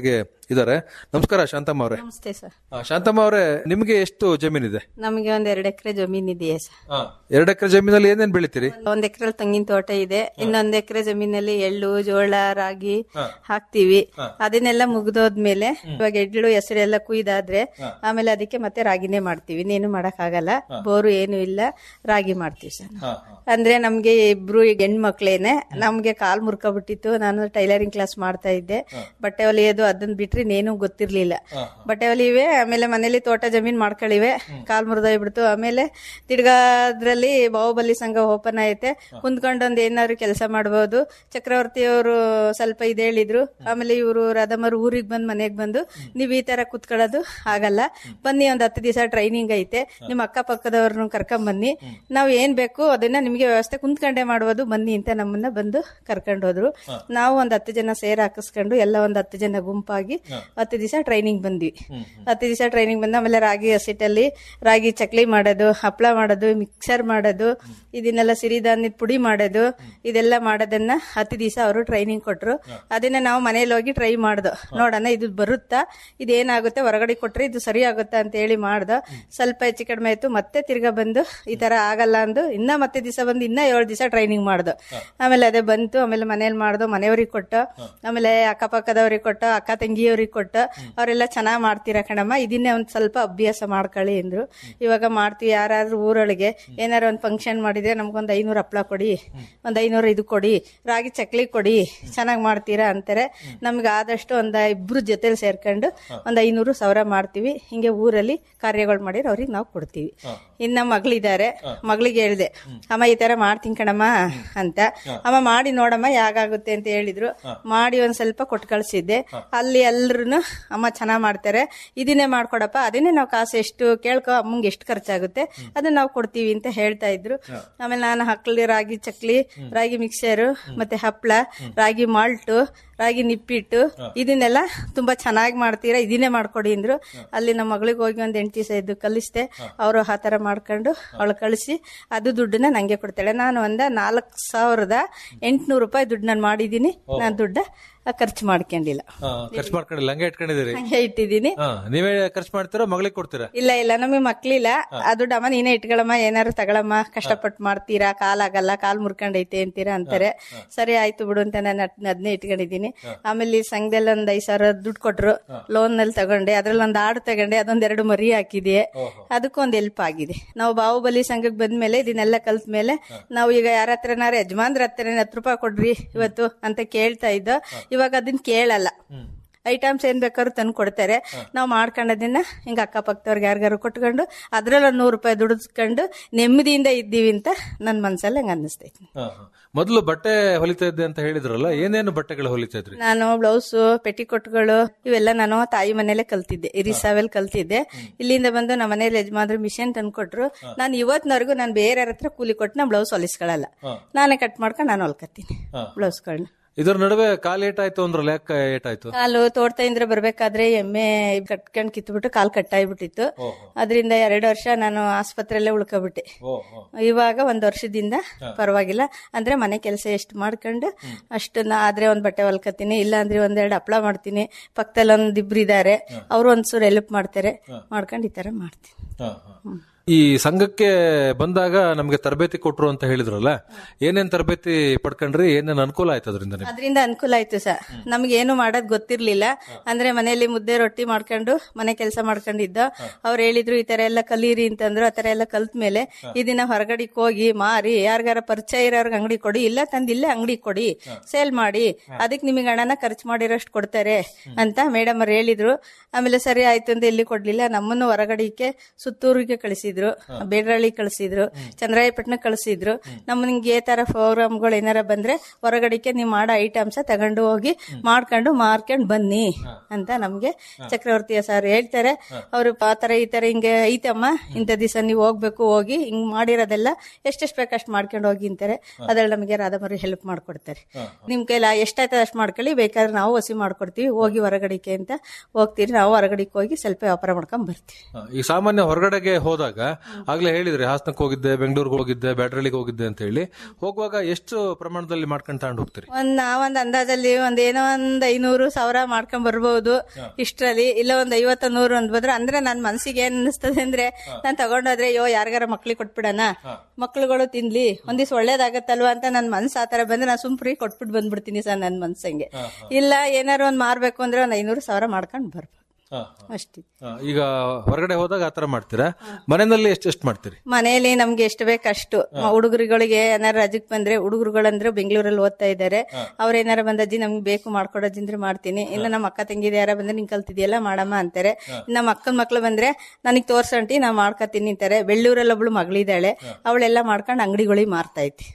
ಇದ್ದಾರೆ ನಮಸ್ಕಾರ ಶಾಂತಮ್ಮ ಅವರೇ ನಮಸ್ತೆ ಸರ್ ಶಾಂತಮ್ಮ ಅವರೇ ನಿಮಗೆ ಎಷ್ಟು ಜಮೀನಿದೆ ನಮಗೆ ಒಂದ್ ಎರಡು ಎಕರೆ ಜಮೀನ್ ಇದೆಯಾ ಸರ್ ಎರಡು ಎಕರೆ ಜಮೀನಲ್ಲಿ ಏನೇನ್ ಬೆಳಿತೀರಿ ಒಂದ್ ಎಕರೆ ತೆಂಗಿನ ತೋಟ ಇದೆ ಇನ್ನೊಂದ್ ಎಕರೆ ಜಮೀನಲ್ಲಿ ಎಳ್ಳು ಜೋಳ ರಾಗಿ ಹಾಕ್ತಿವಿ ಅದನ್ನೆಲ್ಲ ಮುಗ್ದೋದ್ಮೇಲೆ ಇವಾಗ ಎಳ್ಳು ಹೆಸರು ಎಲ್ಲ ಕುಯ್ದಾದ್ರೆ ಆಮೇಲೆ ಅದಕ್ಕೆ ಮತ್ತೆ ರಾಗಿನೇ ಮಾಡ್ತೀವಿ ಇನ್ನೇನು ಮಾಡಕ್ ಆಗಲ್ಲ ಬೋರು ಏನು ಇಲ್ಲ ರಾಗಿ ಮಾಡ್ತೀವಿ ಸರ್ ಅಂದ್ರೆ ನಮ್ಗೆ ಇಬ್ರು ಈಗ ಹೆಣ್ಮಕ್ಳೇನೆ ನಮ್ಗೆ ಕಾಲ್ ಮುರ್ಕೊಬಿಟ್ಟಿತ್ತು ನಾನು ಟೈಲರಿಂಗ್ ಕ್ಲಾಸ್ ಮಾಡ್ತಾ ಇದ್ದೆ ಬಟ್ಟೆ ಹೊಲಿಯೋದು ಅದನ್ನ ಬಿಟ್ರೆ ಇನ್ನೇನು ಗೊತ್ತಿರ್ಲಿಲ್ಲ ಬಟ್ಟೆ ಹೊಲಿವೆ ಆಮೇಲೆ ಮನೇಲಿ ತೋಟ ಜಮೀನ್ ಮಾಡ್ಕೊಳ್ಳಿವೆ ಕಾಲ್ ಮುರಿದೋಗ್ಬಿಡ್ತು ಆಮೇಲೆ ತಿರ್ಗಾ ಅದ್ರಲ್ಲಿ ಬಾಹುಬಲಿ ಸಂಘ ಓಪನ್ ಐತೆ ಕುಂತ್ಕೊಂಡೊಂದ್ ಏನಾದ್ರು ಕೆಲಸ ಮಾಡ್ಬೋದು ಚಕ್ರವರ್ತಿ ಅವರು ಸ್ವಲ್ಪ ಇದ್ ಹೇಳಿದ್ರು ಆಮೇಲೆ ಇವರು ರಾಧಮ್ಮರು ಊರಿಗೆ ಬಂದ್ ಮನೆಗ್ ಬಂದು ನೀವ್ ಈ ತರ ಕುತ್ಕೊಳ್ಳೋದು ಆಗಲ್ಲ ಬನ್ನಿ ಒಂದ್ ಹತ್ತು ದಿವಸ ಟ್ರೈನಿಂಗ್ ಐತೆ ನಿಮ್ಮ ಅಕ್ಕಪಕ್ಕದವ್ರನ್ನ ಕರ್ಕೊಂಡ್ ಬನ್ನಿ ನಾವ್ ಏನ್ ಬೇಕು ಅದನ್ನ ನಿಮ್ಗೆ ವ್ಯವಸ್ಥೆ ಕುಂತ್ಕೊಂಡೇ ಮಾಡ್ಬೋದು ಬನ್ನಿ ಅಂತ ನಮ್ಮನ್ನ ಬಂದು ಕರ್ಕೊಂಡು ಹೋದ್ರು ನಾವು ಒಂದ್ ಹತ್ತು ಜನ ಸೇರ್ ಹಾಕಿಸ್ಕೊಂಡು ಎಲ್ಲ ಒಂದ್ ಹತ್ತು ಜನ ಗುಂಪಾಗಿ ಹತ್ತು ದಿವಸ ಟ್ರೈನಿಂಗ್ ಬಂದ್ವಿ ಹತ್ತು ದಿವಸ ಟ್ರೈನಿಂಗ್ ಬಂದ ಆಮೇಲೆ ರಾಗಿ ಹಸಿಟ್ಟಲ್ಲಿ ರಾಗಿ ಚಕ್ಲಿ ಮಾಡೋದು ಹಪ್ಪಳ ಮಾಡೋದು ಮಿಕ್ಸರ್ ಮಾಡೋದು ಇದನ್ನೆಲ್ಲ ಸಿರಿಧಾನ್ಯದ ಪುಡಿ ಮಾಡೋದು ಇದೆಲ್ಲ ಮಾಡೋದನ್ನ ಹತ್ತು ದಿವಸ ಅವರು ಟ್ರೈನಿಂಗ್ ಕೊಟ್ರು ಅದನ್ನ ನಾವು ಮನೇಲಿ ಹೋಗಿ ಟ್ರೈ ಮಾಡ್ದು ನೋಡೋಣ ಇದು ಬರುತ್ತಾ ಇದೇನಾಗುತ್ತೆ ಹೊರಗಡೆ ಕೊಟ್ರೆ ಇದು ಸರಿ ಆಗುತ್ತಾ ಅಂತ ಹೇಳಿ ಮಾಡ್ದು ಸ್ವಲ್ಪ ಹೆಚ್ಚು ಕಡಿಮೆ ಆಯ್ತು ಮತ್ತೆ ತಿರ್ಗಾ ಬಂದು ಈ ತರ ಆಗಲ್ಲ ಅಂದು ಇನ್ನ ಮತ್ತೆ ದಿವಸ ಬಂದು ಇನ್ನ ಏಳು ದಿವಸ ಟ್ರೈನಿಂಗ್ ಮಾಡ್ದು ಆಮೇಲೆ ಅದೇ ಬಂತು ಆಮೇಲೆ ಮನೇಲಿ ಮಾಡ್ದು ಮನೆಯವ್ರಿಗೆ ಕೊಟ್ಟು ಆಮೇಲೆ ಅಕ್ಕಪಕ್ಕದವ್ರಿಗೆ ಕೊಟ್ಟು ಅಕ್ಕ ತಂಗಿಯವ್ರಿಗೆ ಕೊಟ್ಟು ಅವರೆಲ್ಲ ಚೆನ್ನಾಗ್ ಮಾಡ್ತೀರಾ ಕಣಮ್ಮ ಇದನ್ನೇ ಒಂದ್ ಸ್ವಲ್ಪ ಅಭ್ಯಾಸ ಮಾಡ್ಕೊಳ್ಳಿ ಅಂದ್ರು ಇವಾಗ ಮಾಡ್ತೀವಿ ಯಾರಾದ್ರೂ ಊರೊಳಗೆ ಏನಾರು ಒಂದ್ ಫಂಕ್ಷನ್ ಮಾಡಿದ್ರೆ ನಮ್ಗೊಂದ್ ಐನೂರು ಹಪ್ಳ ಕೊಡಿ ಒಂದ್ ಐನೂರು ಇದು ಕೊಡಿ ರಾಗಿ ಚಕ್ಲಿ ಕೊಡಿ ಚೆನ್ನಾಗ್ ಮಾಡ್ತೀರಾ ಅಂತಾರೆ ನಮ್ಗೆ ಆದಷ್ಟು ಒಂದ್ ಇಬ್ರು ಜೊತೆಲಿ ಸೇರ್ಕೊಂಡು ಒಂದ್ ಐನೂರು ಸಾವಿರ ಮಾಡ್ತೀವಿ ಹಿಂಗೆ ಊರಲ್ಲಿ ಕಾರ್ಯಗಳು ಮಾಡಿದ್ರೆ ಅವ್ರಿಗೆ ನಾವು ಕೊಡ್ತೀವಿ ಇನ್ನ ಮಗಳಿದ್ದಾರೆ ಮಗಳಿಗೆ ಹೇಳ್ದೆ ಅಮ್ಮ ಈ ತರ ಮಾಡ್ತೀನಿ ಕಣಮ್ಮ ಅಂತ ಅಮ್ಮ ಮಾಡಿ ನೋಡಮ್ಮ ಯಾಗಾಗುತ್ತೆ ಅಂತ ಹೇಳಿದ್ರು ಮಾಡಿ ಒಂದ್ ಸ್ವಲ್ಪ ಕೊಟ್ಟು ಕಳ್ಸಿದ್ದೆ ಅಲ್ಲಿ ಎಲ್ರು ಅಮ್ಮ ಚೆನ್ನಾಗ್ ಮಾಡ್ತಾರೆ ಇದನ್ನೇ ಮಾಡ್ಕೊಡಪ್ಪ ಅದನ್ನೇ ನಾವು ಕಾಸು ಎಷ್ಟು ಕೇಳ್ಕೊ ಅಮ್ಮಂಗೆ ಎಷ್ಟು ಖರ್ಚಾಗುತ್ತೆ ಅದನ್ನ ನಾವು ಕೊಡ್ತೀವಿ ಅಂತ ಹೇಳ್ತಾ ಇದ್ರು ಆಮೇಲೆ ನಾನು ಹಕ್ಲಿ ರಾಗಿ ಚಕ್ಲಿ ರಾಗಿ ಮಿಕ್ಸರು ಮತ್ತೆ ಹಪ್ಳ ರಾಗಿ ಮಾಲ್ಟು ರಾಗಿ ನಿಪ್ಪಿಟ್ಟು ಇದನ್ನೆಲ್ಲ ತುಂಬಾ ಚೆನ್ನಾಗಿ ಮಾಡ್ತೀರಾ ಇದನ್ನೇ ಮಾಡ್ಕೊಡಿ ಅಂದ್ರು ಅಲ್ಲಿ ನಮ್ಮ ಮಗಳಿಗೆ ಹೋಗಿ ಒಂದ್ ಎಂಟು ದಿವಸ ಇದ್ದು ಕಲಿಸ್ದೆ ಅವರು ಆ ತರ ಮಾಡ್ಕೊಂಡು ಅವಳು ಕಳಿಸಿ ಅದು ದುಡ್ಡನ್ನ ನಂಗೆ ಕೊಡ್ತಾಳೆ ನಾನು ಒಂದ ನಾಲ್ಕ್ ಸಾವಿರದ ಎಂಟ್ನೂರು ರೂಪಾಯಿ ದುಡ್ಡು ನಾನು ಮಾಡಿದೀನಿ ನಾನು ದುಡ್ಡ ಖರ್ಚು ಮಾಡ್ಕೊಂಡಿಲ್ಲ ಖರ್ಚು ಮಾಡ್ಕೊಂಡಿಲ್ಲ ಹಂಗೆ ಇಟ್ಕೊಂಡಿದ್ದೀರಿ ಹಂಗೆ ಇಟ್ಟಿದ್ದೀನಿ ಹಾ ನೀವೇ ಖರ್ಚು ಮಾಡ್ತೀರಾ ಮಗಳಿಗೆ ಕೊಡ್ತೀರಾ ಇಲ್ಲ ಇಲ್ಲ ನಮಗೆ ಮಕ್ಳಿಲ್ಲ ಅದು ಡಮ್ಮ ನೀನೇ ಇಟ್ಕೊಳಮ್ಮ ಏನಾರು ತಗೊಳಮ್ಮ ಕಷ್ಟಪಟ್ಟು ಮಾಡ್ತೀರಾ ಕಾಲಾಗಲ್ಲ ಕಾಲ್ ಮುರ್ಕೊಂಡೈತೆ ಅಂತೀರಾ ಅಂತಾರೆ ಸರಿ ಆಯ್ತು ಬಿಡು ಅಂತ ನಾನು ಅದನ್ನೇ ಇಟ್ಕೊಂಡಿದ್ದೀನಿ ಆಮೇಲೆ ಈ ಸಂಘದಲ್ಲಿ ಒಂದ್ ಐದ್ ಸಾವಿರ ದುಡ್ಡು ಕೊಟ್ರು ಲೋನ್ ನಲ್ಲಿ ತಗೊಂಡೆ ಅದ್ರಲ್ಲಿ ಒಂದ್ ಆಡು ತಗೊಂಡೆ ಅದೊಂದ್ ಎರಡು ಮರಿ ಹಾಕಿದೆ ಅದಕ್ಕೊಂದ್ ಹೆಲ್ಪ್ ಆಗಿದೆ ನಾವು ಬಾಹುಬಲಿ ಸಂಘಕ್ಕೆ ಬಂದ್ಮೇಲೆ ಇದನ್ನೆಲ್ಲ ಕಲ್ತ ಮೇಲೆ ನಾವು ಈಗ ಯಾರ ಹತ್ರನಾರ ಯಜಮಾನ್ರ ಹತ್ರ ಹತ್ತು ರೂಪಾಯಿ ಕೊಡ್ರಿ ಇವತ್ತು ಅಂತ ಕೇಳ್ತಾ ಇದ್ದೋ ಇವಾಗ ಅದನ್ನ ಕೇಳಲ್ಲ ಐಟಮ್ಸ್ ಏನ್ ಬೇಕಾದ್ರೂ ತಂದು ಕೊಡ್ತಾರೆ ನಾವು ಮಾಡ್ಕೊಂಡದನ್ನ ಹಿಂಗ ಅಕ್ಕಪಕ್ಕದವ್ರಿಗೆ ಯಾರಿಗಾರು ಕೊಟ್ಕೊಂಡು ಅದ್ರಲ್ಲಿ ಒಂದ್ ನೂರು ರೂಪಾಯಿ ದುಡಿದ್ಕೊಂಡು ನೆಮ್ಮದಿಯಿಂದ ಇದ್ದೀವಿ ಅಂತ ನನ್ ಮನ್ಸಲ್ಲಿ ಹಂಗ ಅನ್ನಿಸ್ತೈತಿ ಹಾ, ಹಾ. ಮೊದಲು ಬಟ್ಟೆ ಹೊಲಿತಾ ಇದ್ದೆ ಅಂತ ಹೇಳಿದ್ರಲ್ಲ ಏನೇನು ಬಟ್ಟೆಗಳು ಹೊಲಿತಾ ಇದ್ರಿ ನಾನು ಬ್ಲೌಸ್ ಪೆಟಿಕೊಟ್ಗಳು ಇವೆಲ್ಲ ನಾನು ತಾಯಿ ಮನೇಲೆ ಕಲ್ತಿದ್ದೆ ಇರಿಸಾವೆಲ್ ಕಲ್ತಿದ್ದೆ ಇಲ್ಲಿಂದ ಬಂದು ನಮ್ಮ ಮನೇಲಿ ಯಜಮಾನ್ರು ಮಿಷನ್ ತಂದ್ಕೊಟ್ರು ನಾನು ಇವತ್ತಿನವರೆಗೂ ನಾನು ಬೇರೆ ಹತ್ರ ಕೂಲಿ ಕೊಟ್ಟು ನಾ ಬ್ಲೌಸ್ ಹೊಲಿಸ್ಕೊಳಲ್ಲ ನಾನೇ ಕಟ್ ಮಾಡ್ಕೊಂಡು ನಾನು ಹೊಲ್ಕತ್ತೀನಿ ಬ್ಲೌಸ್ಗಳನ್ನ ಇದರ ನಡುವೆ ಕಾಲ್ ಏಟಾಯ್ತು ಅಂದ್ರಲ್ಲ ಯಾಕೆ ಏಟಾಯ್ತು ಕಾಲು ತೋಟದಿಂದ ಬರ್ಬೇಕಾದ್ರೆ ಎಮ್ಮೆ ಕಟ್ಕೊಂಡ್ ಕಿತ್ಬಿಟ್ಟು ಕಾಲ್ ಕಟ್ಟಾಗ್ಬಿಟ್ಟಿತ್ತು ಅದರಿಂದ ಎರಡು ವರ್ಷ ನಾನು ಆಸ್ಪತ್ರೆಯಲ್ಲೇ ಉಳ್ಕೊಬಿಟ್ಟೆ ಇವಾಗ ಒಂದ್ ವರ್ಷದಿಂದ ಪರವಾಗಿಲ್ಲ ಅಂದ್ರೆ ಮನೆ ಕೆಲಸ ಎಷ್ಟು ಮಾಡ್ಕೊಂಡು ಅಷ್ಟನ್ನ ಆದ್ರೆ ಒಂದ್ ಬಟ್ಟೆ ಹೊಲ್ಕತೀನಿ ಇಲ್ಲ ಅಂದ್ರೆ ಒಂದೆರಡು ಹಪ್ಳ ಮಾಡ್ತೀನಿ ಪಕ್ಕದಲ್ಲಿ ಒಂದ್ ಇಬ್ರು ಇದಾರೆ ಅವ್ರು ಒಂದ್ಸೂರು ಹೆಲ್ಪ್ ಮಾಡ್ತಾರೆ ಮಾಡ್ಕೊಂಡು ಈ ತರ ಮಾಡ್ತೀನಿ ಈ ಸಂಘಕ್ಕೆ ಬಂದಾಗ ನಮ್ಗೆ ತರಬೇತಿ ಕೊಟ್ರು ಅಂತ ಹೇಳಿದ್ರಲ್ಲ ಏನೇನ್ ತರಬೇತಿ ಪಡ್ಕೊಂಡ್ರಿ ಏನೇನ್ ಅನುಕೂಲ ಆಯ್ತು ಅದರಿಂದ ಅದರಿಂದ ಅನುಕೂಲ ಆಯ್ತು ಸರ್ ನಮ್ಗೆ ಏನು ಮಾಡೋದ್ ಗೊತ್ತಿರ್ಲಿಲ್ಲ ಅಂದ್ರೆ ಮನೆಯಲ್ಲಿ ಮುದ್ದೆ ರೊಟ್ಟಿ ಮಾಡ್ಕೊಂಡು ಮನೆ ಕೆಲಸ ಮಾಡ್ಕೊಂಡಿದ್ದ ಅವ್ರು ಹೇಳಿದ್ರು ಈ ತರ ಎಲ್ಲ ಕಲೀರಿ ಅಂತಂದ್ರು ಆ ತರ ಎಲ್ಲ ಕಲ್ತ ಮೇಲೆ ಇದನ್ನ ಹೊರಗಡೆಗೆ ಹೋಗಿ ಮಾರಿ ಯಾರಿಗಾರ ಪರಿಚಯ ಇರೋರ್ಗೆ ಅಂಗಡಿ ಕೊಡಿ ಇಲ್ಲ ತಂದಿಲ್ಲೇ ಅಂಗಡಿ ಕೊಡಿ ಸೇಲ್ ಮಾಡಿ ಅದಕ್ಕೆ ನಿಮಗೆ ಹಣನ ಖರ್ಚು ಮಾಡಿರೋಷ್ಟು ಕೊಡ್ತಾರೆ ಅಂತ ಮೇಡಮ್ ಅವ್ರು ಹೇಳಿದ್ರು ಆಮೇಲೆ ಸರಿ ಆಯ್ತು ಅಂತ ಎಲ್ಲಿ ಕೊಡ್ಲಿಲ್ಲ ನಮ್ಮನ್ನು ಹೊರಗಡೆಗೆ ಸುತ್ತೂರಿಗೆ ಕಳಿಸಿದ್ರು ಬೇಡ್ರಳ್ಳಿ ಕಳಿಸಿದ್ರು ಚಂದ್ರಾಯಪಟ್ಟಣ ಕಳಿಸಿದ್ರು ನಮ್ಗೆ ಈ ತರ ಪ್ರೋಗ್ರಾಮ್ಗಳು ಏನಾರ ಬಂದ್ರೆ ಹೊರಗಡೆಗೆ ನೀವು ಮಾಡೋ ಐಟಮ್ಸ್ ತಗೊಂಡು ಹೋಗಿ ಮಾಡ್ಕೊಂಡು ಮಾರ್ಕೊಂಡು ಬನ್ನಿ ಅಂತ ನಮ್ಗೆ ಚಕ್ರವರ್ತಿ ಸರ್ ಹೇಳ್ತಾರೆ ಅವರು ಆ ತರ ಈ ತರ ಹಿಂಗೆ ಐತಮ್ಮ ಇಂಥ ದಿವಸ ನೀವು ಹೋಗ್ಬೇಕು ಹೋಗಿ ಹಿಂಗ್ ಮಾಡಿರೋದೆಲ್ಲ ಎಷ್ಟೆಷ್ಟು ಬೇಕಷ್ಟು ಮಾಡ್ಕೊಂಡು ಹೋಗಿ ಅಂತಾರೆ ಅದ್ರಲ್ಲಿ ನಮಗೆ ರಾಧಮರಿ ಹೆಲ್ಪ್ ಮಾಡ್ಕೊಡ್ತಾರೆ ನಿಮ್ ಕೈಲ ಎಷ್ಟಾಯ್ತದ ಅಷ್ಟು ಮಾಡ್ಕೊಳ್ಳಿ ಬೇಕಾದ್ರೆ ನಾವು ಹಸಿ ಮಾಡ್ಕೊಡ್ತೀವಿ ಹೋಗಿ ಹೊರಗಡೆಗೆ ಅಂತ ಹೋಗ್ತೀರಿ ನಾವು ಹೊರಗಡೆಗೆ ಹೋಗಿ ಸ್ವಲ್ಪ ವ್ಯಾಪಾರ ಮಾಡ್ಕೊಂಡ್ ಬರ್ತೀವಿ ಈ ಸಾಮಾನ್ಯ ಹೊರಗಡೆಗೆ ಹೋದಾಗ ಆಗ್ಲೇ ಹೇಳಿದ್ರಿ ಹಾಸನಕ್ಕೆ ಹೋಗಿದ್ದೆ ಬೆಂಗಳೂರಿಗೆ ಹೋಗಿದ್ದೆ ಬ್ಯಾಟ್ರಳ್ಳಿಗೆ ಹೋಗಿದ್ದೆ ಅಂತ ಹೇಳಿ ಹೋಗುವಾಗ ಎಷ್ಟು ಪ್ರಮಾಣದಲ್ಲಿ ಮಾಡ್ಕೊಂಡು ತಗೊಂಡು ಹೋಗ್ತೀರಿ ಒಂದ್ ನಾವೊಂದ್ ಅಂದಾಜಲ್ಲಿ ಒಂದ್ ಏನೋ ಒಂದ್ ಐನೂರು ಸಾವಿರ ಮಾಡ್ಕೊಂಡ್ ಬರ್ಬೋದು ಇಷ್ಟ್ರಲ್ಲಿ ಇಲ್ಲ ಒಂದ್ ಐವತ್ತ ನೂರು ಒಂದ್ ಬಂದ್ರೆ ಅಂದ್ರೆ ನನ್ ಮನ್ಸಿಗೆ ಏನ್ ಅನಿಸ್ತದೆ ಅಂದ್ರೆ ನಾನ್ ತಗೊಂಡೋದ್ರೆ ಅಯ್ಯೋ ಯಾರಿಗಾರ ಮಕ್ಳಿಗೆ ಕೊಟ್ಬಿಡಣ ಮಕ್ಳುಗಳು ತಿನ್ಲಿ ಒಂದ್ ದಿವ್ಸ ಒಳ್ಳೇದಾಗತ್ತಲ್ವಾ ಅಂತ ನನ್ ಮನ್ಸ್ ಆತರ ಬಂದ್ರೆ ನಾನು ಸುಮ್ ಫ್ರೀ ಕೊಟ್ಬಿಟ್ಟು ಬಂದ್ಬಿಡ್ತೀನಿ ಸರ್ ನನ್ ಮನ್ಸಂಗೆ ಇಲ್ಲ ಏನಾರು ಒಂದ್ ಮಾರ್ಬೇಕು ಅಂದ್ರೆ ಒಂದ್ ಐನೂರು ಸಾವಿರ ಮಾಡ್ಕೊಂಡ್ ಬರ್ಬೋದು ಅಷ್ಟೇ ಆ, ಈಗ ಹೊರಗಡೆ ಹೋದಾಗ ಆತರ ಮಾಡ್ತೀರಾ ಮನೆಯಲ್ಲಿ ಎಷ್ಟು ಎಷ್ಟು ಮಾಡ್ತೀರಿ ಮನೆಯಲ್ಲಿ ನಮ್ಗೆ ಎಷ್ಟು ಬೇಕು ಅಷ್ಟು ಹುಡುಗರುಗಳಿಗೆ ಏನಾರ ರಜಕ್ ಬಂದ್ರೆ ಹುಡುಗರುಗಳಂದ್ರೆ ಬೆಂಗಳೂರಲ್ಲಿ ಓದ್ತಾ ಇದ್ದಾರೆ ಅವ್ರೇನಾರ ಬಂದಜ್ಜಿ ನಮ್ಗೆ ಬೇಕು ಮಾಡ್ಕೊಡೋದಿಂದ್ರೆ ಮಾಡ್ತೀನಿ ಇಲ್ಲ ನಮ್ಮ ಅಕ್ಕ ತಂಗಿದ ಯಾರ ಬಂದ್ರೆ ನಿಂಗೆ ಕಲ್ತಿದ್ಯಲ್ಲ ಮಾಡಮ್ಮ ಅಂತಾರೆ ನಮ್ಮ ಅಕ್ಕನ ಮಕ್ಳು ಬಂದ್ರೆ ನನಗ್ ತೋರ್ಸಂಟಿ ನಾ ಮಾಡ್ಕೊತೀನಿ ಅಂತಾರೆ ಬೆಳ್ಳೂರಲ್ಲಿ ಒಬ್ಳು ಮಗಳಿದ್ದಾಳೆ ಅವಳೆಲ್ಲ ಮಾಡ್ಕೊಂಡು ಅಂಗಡಿಗಳಿಗೆ ಮಾರ್ತಾ ಐತಿ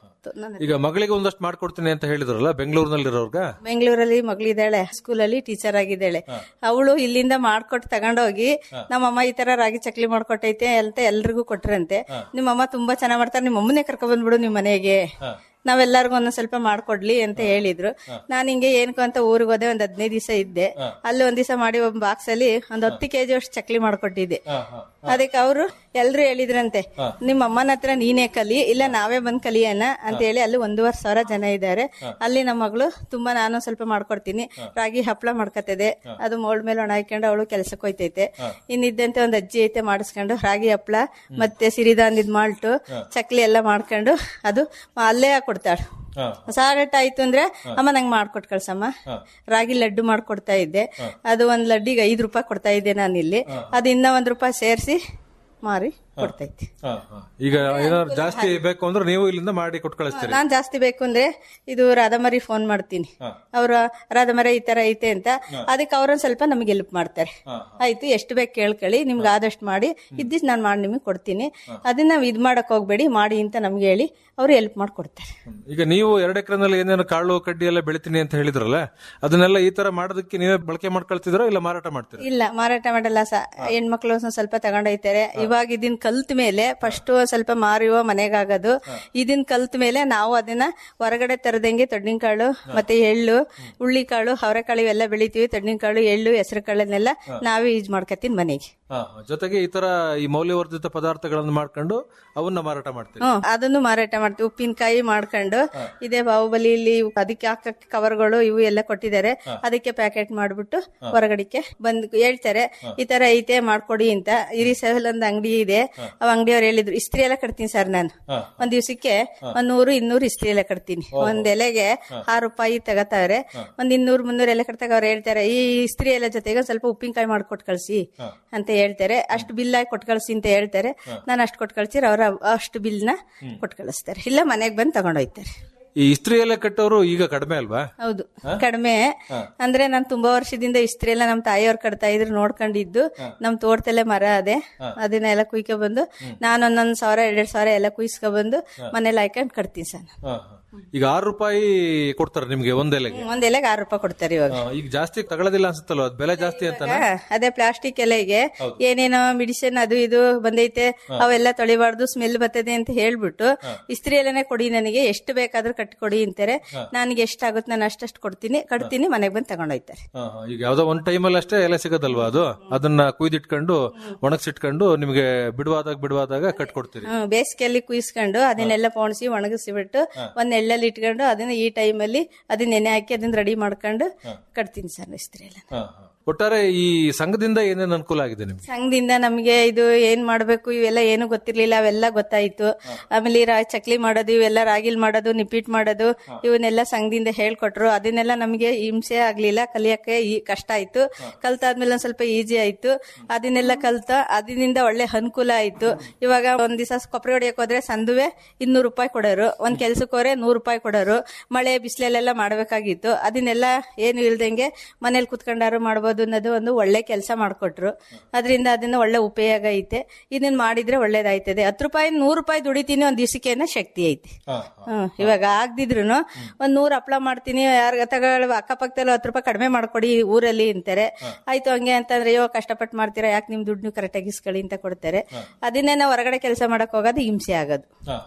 ಈಗ ಮಗಳಿಗೆ ಒಂದಷ್ಟು ಮಾಡ್ಕೊಡ್ತೀನಿ ಅಂತ ಹೇಳಿದ್ರಲ್ಲ ಬೆಂಗಳೂರಿನಲ್ಲಿರೋರ್ಗ ಬೆಂಗಳೂರಲ್ಲಿ ಮಗಳಿದ್ದಾಳೆ ಸ್ಕೂಲಲ್ಲಿ ಟೀಚರ್ ಆಗಿದ್ದಾಳೆ ಅವಳು ಇಲ್ಲಿಂದ ಮಾಡ್ಕೊಟ್ಟು ತಗೊಂಡೋಗಿ ನಮ್ಮಮ್ಮ ಈ ತರ ರಾಗಿ ಚಕ್ಲಿ ಮಾಡ್ಕೊಟ್ಟೈತೆ ಅಂತ ಎಲ್ರಿಗೂ ಕೊಟ್ರಂತೆ ನಿಮ್ಮಮ್ಮ ತುಂಬಾ ಚೆನ್ನಾಗ್ ಮಾಡ್ತಾರೆ ನಿಮ್ಮ ಅಮ್ಮನೇ ಕರ್ಕೊಂಡ್ ಬಂದ್ಬಿಡು ನಿಮ್ ಮನೆಗೆ ನಾವೆಲ್ಲರಿಗೂ ಒಂದೊಂದ್ ಸ್ವಲ್ಪ ಮಾಡ್ಕೊಡ್ಲಿ ಅಂತ ಹೇಳಿದ್ರು ನಾನ್ ಹಿಂಗೆ ಏನ್ಕೋ ಅಂತ ಊರಿಗೆ ಹೋದೆ ಒಂದ್ ಹದಿನೈದು ದಿವಸ ಇದ್ದೆ ಅಲ್ಲಿ ಒಂದ್ ದಿವಸ ಮಾಡಿ ಒಂದ್ ಬಾಕ್ಸ್ ಅಲ್ಲಿ ಒಂದ್ ಹತ್ತು ಕೆಜಿ ಅಷ್ಟು ಚಕ್ಲಿ ಮಾಡ್ಕೊಟ್ಟಿದ್ದೆ ಅದಕ್ಕೆ ಅವರು ಎಲ್ರು ಹೇಳಿದ್ರಂತೆ ನಿಮ್ಮ ಅಮ್ಮನ ಹತ್ರ ನೀನೇ ಕಲಿ ಇಲ್ಲ ನಾವೇ ಬಂದ್ ಕಲಿಯೋಣ ಅಂತ ಹೇಳಿ ಅಲ್ಲಿ ಒಂದೂವರೆ ಸಾವಿರ ಜನ ಇದ್ದಾರೆ ಅಲ್ಲಿ ನಮ್ಮ ಮಗಳು ತುಂಬಾ ನಾನು ಸ್ವಲ್ಪ ಮಾಡ್ಕೊಡ್ತೀನಿ ರಾಗಿ ಹಪ್ಳ ಮಾಡ್ಕೊತದೆ ಅದು ಮೋಳ್ ಮೇಲೆ ಒಣ ಹಾಕೊಂಡು ಅವಳು ಕೆಲ್ಸಕ್ಕೆ ಹೋಯ್ತೈತೆ ಇನ್ನಿದ್ದಂತೆ ಒಂದ್ ಅಜ್ಜಿ ಐತೆ ಮಾಡಿಸ್ಕೊಂಡು ರಾಗಿ ಹಪ್ಳ ಮತ್ತೆ ಸಿರಿಧಾನ್ಯದ ಮಾಲ್ಟು ಚಕ್ಲಿ ಎಲ್ಲ ಮಾಡ್ಕೊಂಡು ಅದು ಅಲ್ಲೇ ಕೊಡ್ತಾಳೆ ಸಾಗಟ್ಟ ಆಯ್ತು ಅಂದ್ರೆ ಅಮ್ಮ ನಂಗೆ ಮಾಡ್ಕೊಟ್ ಕಳ್ಸಮ್ಮ ರಾಗಿ ಲಡ್ಡು ಮಾಡ್ಕೊಡ್ತಾ ಇದ್ದೆ ಅದು ಒಂದ್ ಲಡ್ಡಿಗೆ ಐದ್ ರೂಪಾಯಿ ಕೊಡ್ತಾ ಇದ್ದೆ ನಾನು ಇಲ್ಲಿ ಅದು ಇನ್ನ ಒಂದ್ ರೂಪಾಯಿ ಸೇರಿಸಿ ಮಾರಿ ಕೊಡ್ತೈತಿ ಈಗ ಏನಾದ್ರು ಜಾಸ್ತಿ ಬೇಕು ಅಂದ್ರೆ ನೀವು ಇಲ್ಲಿಂದ ಮಾಡಿ ಕೊಟ್ಟು ಕಳಿಸ್ತೀರಿ ನಾನ್ ಜಾಸ್ತಿ ಬೇಕು ಅಂದ್ರೆ ಇದು ರಾಧಮರಿ ಫೋನ್ ಮಾಡ್ತೀನಿ ಅವ್ರ ರಾಧಮರಿ ಈ ತರ ಐತೆ ಅಂತ ಅದಕ್ಕೆ ಅವ್ರೊಂದ್ ಸ್ವಲ್ಪ ನಮ್ಗೆ ಹೆಲ್ಪ್ ಮಾಡ್ತಾರೆ ಆಯ್ತು ಎಷ್ಟು ಬೇಕು ಕೇಳ್ಕೊಳ್ಳಿ ನಿಮ್ಗೆ ಆದಷ್ಟು ಮಾಡಿ ಇದ್ದಿದ್ ನಾನ್ ಮಾಡಿ ನಿಮಗೆ ಕೊಡ್ತೀನಿ ಅದನ್ನ ನಾವ್ ಇದ್ ಮಾಡಕ್ ಹೋಗ್ಬೇಡಿ ಮಾಡಿ ಅಂತ ನಮ್ಗೆ ಹೇಳಿ ಅವ್ರು ಹೆಲ್ಪ್ ಮಾಡ್ಕೊಡ್ತಾರೆ ಈಗ ನೀವು ಎರಡು ಎಕರೆನಲ್ಲಿ ಏನೇನು ಕಾಳು ಕಡ್ಡಿ ಎಲ್ಲ ಬೆಳಿತೀನಿ ಅಂತ ಹೇಳಿದ್ರಲ್ಲ ಅದನ್ನೆಲ್ಲ ಈ ತರ ಮಾಡೋದಕ್ಕೆ ನೀವೇ ಬಳಕೆ ಮಾಡ್ಕೊಳ್ತಿದ್ರೋ ಇಲ್ಲ ಮಾರಾಟ ಮಾಡ್ತೀರಾ ಇಲ್ಲ ಮಾರಾಟ ಮಾಡಲ್ಲ ಸ ಹೆಣ್ಮಕ್ಳು ಒಂದ್ ಸ್ವಲ್ಪ ತಗೊಂಡೋಯ್ತಾರೆ ಇವಾಗ ಇದನ್ ಕಲ್ತ ಮೇಲೆ ಫಸ್ಟ್ ಸ್ವಲ್ಪ ಮಾರುವ ಮನೆಗಾಗೋದು ಇದನ್ ಕಲ್ತ ಮೇಲೆ ನಾವು ಅದನ್ನ ಹೊರಗಡೆ ತರದಂಗೆ ತೊಡ್ಡಿನಕಾಳು ಮತ್ತೆ ಎಳ್ಳು ಹುಳ್ಳಿಕಾಳು ಅವರೆಕಾಳು ಇವೆಲ್ಲ ಬೆಳಿತೀವಿ ತೊಡ್ಡಿನಕಾಳು ಎಳ್ಳು ಹೆಸರು ಕಾಳನ್ನೆಲ್ಲ ನಾವೇ ಯೂಸ್ ಮಾಡ್ಕತ್ತೀನಿ ಮನೆಗೆ ಹಾ, ಹಾ. ಜೊತೆಗೆ ಈ ತರ ಈ ಮೌಲ್ಯವರ್ಧಿತ ಪದಾರ್ಥಗಳನ್ನು ಮಾಡ್ಕೊಂಡು ಅವನ್ನ ಮಾರಾಟ ಮಾಡ್ತೀರಿ ಹ್ಮ್ ಅದನ್ನು ಮಾರಾಟ ಮಾಡ್ತೀವಿ ಉಪ್ಪಿನಕಾಯಿ ಮಾಡ್ಕೊಂಡು ಇದೇ ಬಾಹುಬಲಿ ಇಲ್ಲಿ ಅದಕ್ಕೆ ಹಾಕಕ್ ಕವರ್ಗಳು ಇವು ಎಲ್ಲ ಕೊಟ್ಟಿದ್ದಾರೆ ಅದಕ್ಕೆ ಪ್ಯಾಕೆಟ್ ಮಾಡ್ಬಿಟ್ಟು ಹೊರಗಡೆಗೆ ಬಂದ್ ಹೇಳ್ತಾರೆ ಈ ತರ ಐತೆ ಮಾಡ್ಕೊಡಿ ಅಂತ ಇರಿ ಸೆವೆಲ್ ಒಂದ್ ಅಂಗಡಿ ಇದೆ ಅವ್ ಅಂಗಡಿಯವ್ರು ಹೇಳಿದ್ರು ಇಸ್ತ್ರಿ ಎಲ್ಲ ಕಟ್ತೀನಿ ಸರ್ ನಾನು ಒಂದ್ ದಿವ್ಸಕ್ಕೆ ಒಂದ್ ನೂರು ಇನ್ನೂರು ಇಸ್ತ್ರಿ ಎಲ್ಲ ಕಟ್ತೀನಿ ಒಂದ್ ಎಲೆಗೆ ಆರು ರೂಪಾಯಿ ತಗತಾರೆ ಒಂದ್ ಇನ್ನೂರು ಮುನ್ನೂರು ಎಲ್ಲ ಕಟ್ಟಾಗ ಅವ್ರು ಹೇಳ್ತಾರೆ ಈ ಇಸ್ತ್ರಿ ಎಲ್ಲ ಜೊತೆಗೆ ಒಂದ್ ಸ್ವಲ್ಪ ಉಪ್ಪಿನಕಾಯಿ ಮಾಡ್ಕೊಟ್ ಕಳ್ಸಿ ಅಂತ ಹೇಳ್ತಾರೆ ಅಷ್ಟು ಬಿಲ್ ಆಗಿ ಕೊಟ್ ಕಳ್ಸಿ ಅಂತ ಹೇಳ್ತಾರೆ ನಾನು ಅಷ್ಟು ಕೊಟ್ ಕಳ್ಸಿರ ಅವ್ರ ಅಷ್ಟು ಬಿಲ್ ನ ಕೊಟ್ ಕಳಿಸ್ತಾರೆ ಇಲ್ಲ ಮನೆಗ್ ಬಂದ್ ತಗೊಂಡೋಯ್ತಾರೆ ಈ ಇಸ್ತ್ರಿ ಎಲ್ಲ ಕಟ್ಟೋರು ಈಗ ಕಡಿಮೆ ಅಲ್ವಾ ಹೌದು ಕಡಿಮೆ ಅಂದ್ರೆ ನಾನ್ ತುಂಬಾ ವರ್ಷದಿಂದ ಇಸ್ತ್ರಿ ಎಲ್ಲ ನಮ್ ತಾಯಿಯವ್ರು ಕಟ್ತಾ ಇದ್ರು ನೋಡ್ಕೊಂಡಿದ್ದು ನಮ್ ತೋಟದಲ್ಲೇ ಮರ ಅದೇ ಅದನ್ನೆಲ್ಲ ಕುಯ್ಕೊ ಬಂದು ನಾನು ಒಂದೊಂದ್ ಸಾವಿರ ಎರಡೆರಡು ಸಾವಿರ ಎಲ್ಲ ಕುಯ್ಸ್ಕೊ ಬಂದು ಮನೇಲಿ ಹಾಕೊಂಡ್ ಕಟ್ತೀನಿ ಸರ್ ಹಾ, ಹಾ. ಈಗ ಆರು ರೂಪಾಯಿ ಕೊಡ್ತಾರೆ ನಿಮ್ಗೆ ಒಂದ್ ಎಲೆಗೆ ಒಂದ್ ಎಲೆಗೆ ಆರು ರೂಪಾಯಿ ಕೊಡ್ತಾರೆ ಇವಾಗ ಹಾ, ಈಗ ಜಾಸ್ತಿ ತಗೊಳ್ಳೋದಿಲ್ಲ ಅನ್ಸುತ್ತಲ್ವ ಅದ್ ಬೆಲೆ ಜಾಸ್ತಿ ಅಂತಾನೆ ಹಾ, ಅದೇ ಪ್ಲಾಸ್ಟಿಕ್ ಎಲೆಗೆ ಏನೇನೋ ಮೆಡಿಸಿನ್ ಅದು ಇದು ಬಂದೈತೆ ಅವೆಲ್ಲ ತೊಳಿಬಾರ್ದು ಸ್ಮೆಲ್ ಬರ್ತದೆ ಅಂತ ಹೇಳ್ಬಿಟ್ಟು ಇಸ್ತ್ರಿ ಎಲೆನೆ ಕೊಡಿ ನನಗೆ ಎಷ್ಟು ಬೇಕಾದ್ರೂ ಕಟ್ಕೊಡಿ ಅಂತಾರೆ ನನಗೆ ಎಷ್ಟಾಗುತ್ತೆ ನಾನು ಅಷ್ಟಷ್ಟು ಕೊಡ್ತೀನಿ ಕಟ್ತೀನಿ ಮನೆಗೆ ಬಂದು ತಗೊಂಡೋಯ್ತಾರೆ ಹಾ, ಹಾ. ಈಗ ಯಾವ್ದೋ ಒಂದ್ ಟೈಮಲ್ಲಿ ಅಷ್ಟೇ ಎಲೆ ಸಿಗೋದಲ್ವಾ ಅದು ಅದನ್ನ ಕುಯ್ದಿಟ್ಕೊಂಡು ಒಣಗಿಸಿಟ್ಕೊಂಡು ನಿಮ್ಗೆ ಬಿಡುವಾದಾಗ ಬಿಡುವಾದಾಗ ಕಟ್ಕೊಡ್ತೀರಿ ಹ್ಮ್ ಬೇಸಿಗೆಯಲ್ಲಿ ಕುಯ್ಸ್ಕೊಂಡು ಅದನ್ನೆಲ್ಲ ಪೋಣಿಸಿ ಒಣಗಿಸಿಬಿಟ್ಟು ಒಂದ್ ಎಳ್ಳಲ್ಲಿ ಇಟ್ಕೊಂಡು ಅದನ್ನ ಈ ಟೈಮಲ್ಲಿ ಅದನ್ನ ನೆನೆ ಹಾಕಿ ಅದನ್ನ ರೆಡಿ ಮಾಡ್ಕೊಂಡು ಕಟ್ತೀನಿ ಸರ್ ಇಸ್ತ್ರಿ ಎಲ್ಲ ಹಾ, ಹಾ. ಒಟ್ಟಾರೆ ಈ ಸಂಘದಿಂದ ಏನೇನು ಅನುಕೂಲ ಆಗಿದೆ ನಿಮ್ಗೆ ಸಂಘದಿಂದ ನಮ್ಗೆ ಇದು ಏನ್ ಮಾಡ್ಬೇಕು ಇವೆಲ್ಲ ಏನು ಗೊತ್ತಿರ್ಲಿಲ್ಲ ಅವೆಲ್ಲ ಗೊತ್ತಾಯ್ತು ಆಮೇಲೆ ಈ ರಾ ಚಕ್ಲಿ ಮಾಡೋದು ಇವೆಲ್ಲ ರಾಗಿಲ್ ಮಾಡೋದು ನಿಪ್ಪಿಟ್ ಮಾಡೋದು ಇವನ್ನೆಲ್ಲ ಸಂಘದಿಂದ ಹೇಳ್ಕೊಟ್ರು ಅದನ್ನೆಲ್ಲ ನಮ್ಗೆ ಹಿಂಸೆ ಆಗ್ಲಿಲ್ಲ ಕಲಿಯಕ್ಕೆ ಈ ಕಷ್ಟ ಆಯ್ತು ಕಲ್ತಾದ್ಮೇಲೆ ಒಂದ್ ಸ್ವಲ್ಪ ಈಜಿ ಆಯ್ತು ಅದನ್ನೆಲ್ಲ ಕಲ್ತ ಅದರಿಂದ ಒಳ್ಳೆ ಅನುಕೂಲ ಆಯ್ತು ಇವಾಗ ಒಂದ್ ದಿವಸ ಕೊಬ್ಬರಿ ಹೊಡಿಯಕ್ ಹೋದ್ರೆ ಸಂದುವೆ ಇನ್ನೂರು ರೂಪಾಯಿ ಕೊಡೋರು ಒಂದ್ ಕೆಲ್ಸಕ್ಕೆ ಹೋದ್ರೆ ನೂರು ರೂಪಾಯಿ ಕೊಡೋರು ಮಳೆ ಬಿಸಿಲೆಲ್ಲ ಮಾಡ್ಬೇಕಾಗಿತ್ತು ಅದನ್ನೆಲ್ಲ ಏನು ಇಲ್ದಂಗೆ ಮನೇಲಿ ಕುತ್ಕೊಂಡಾರು ಮಾಡ್ಬೋದು ಅನ್ನೋದು ಒಂದು ಒಳ್ಳೆ ಕೆಲಸ ಮಾಡ್ಕೊಟ್ರು ಅದರಿಂದ ಅದನ್ನ ಒಳ್ಳೆ ಉಪಯೋಗ ಐತೆ ಇದನ್ನ ಮಾಡಿದ್ರೆ ಒಳ್ಳೇದಾಯ್ತದೆ ಹತ್ತು ರೂಪಾಯಿ ನೂರು ರೂಪಾಯಿ ದುಡಿತೀನಿ ಒಂದ್ ದಿವಸಕ್ಕೆ ಅನ್ನೋ ಶಕ್ತಿ ಐತಿ ಹ್ಮ್ ಇವಾಗ ಆಗ್ದಿದ್ರು ಒಂದ್ ನೂರ್ ಹಪ್ಳ ಮಾಡ್ತೀನಿ ಯಾರ ತಗೊಳ್ಳುವ ಅಕ್ಕಪಕ್ಕದಲ್ಲಿ ಹತ್ತು ರೂಪಾಯಿ ಕಡಿಮೆ ಮಾಡ್ಕೊಡಿ ಊರಲ್ಲಿ ಅಂತಾರೆ ಆಯ್ತು ಹಂಗೆ ಅಂತಂದ್ರೆ ಅಯ್ಯೋ ಕಷ್ಟಪಟ್ಟು ಮಾಡ್ತೀರಾ ಯಾಕೆ ನಿಮ್ ದುಡ್ಡು ಕರೆಕ್ಟಾಗಿ ಇಸ್ಕೊಳ್ಳಿ ಅಂತ ಕೊಡ್ತಾರೆ ಅದನ್ನೇ ನಾವು ಹೊರಗಡೆ ಕೆಲಸ ಮಾಡಕ್ ಹೋಗೋದು ಹಿಂಸೆ ಆಗೋದು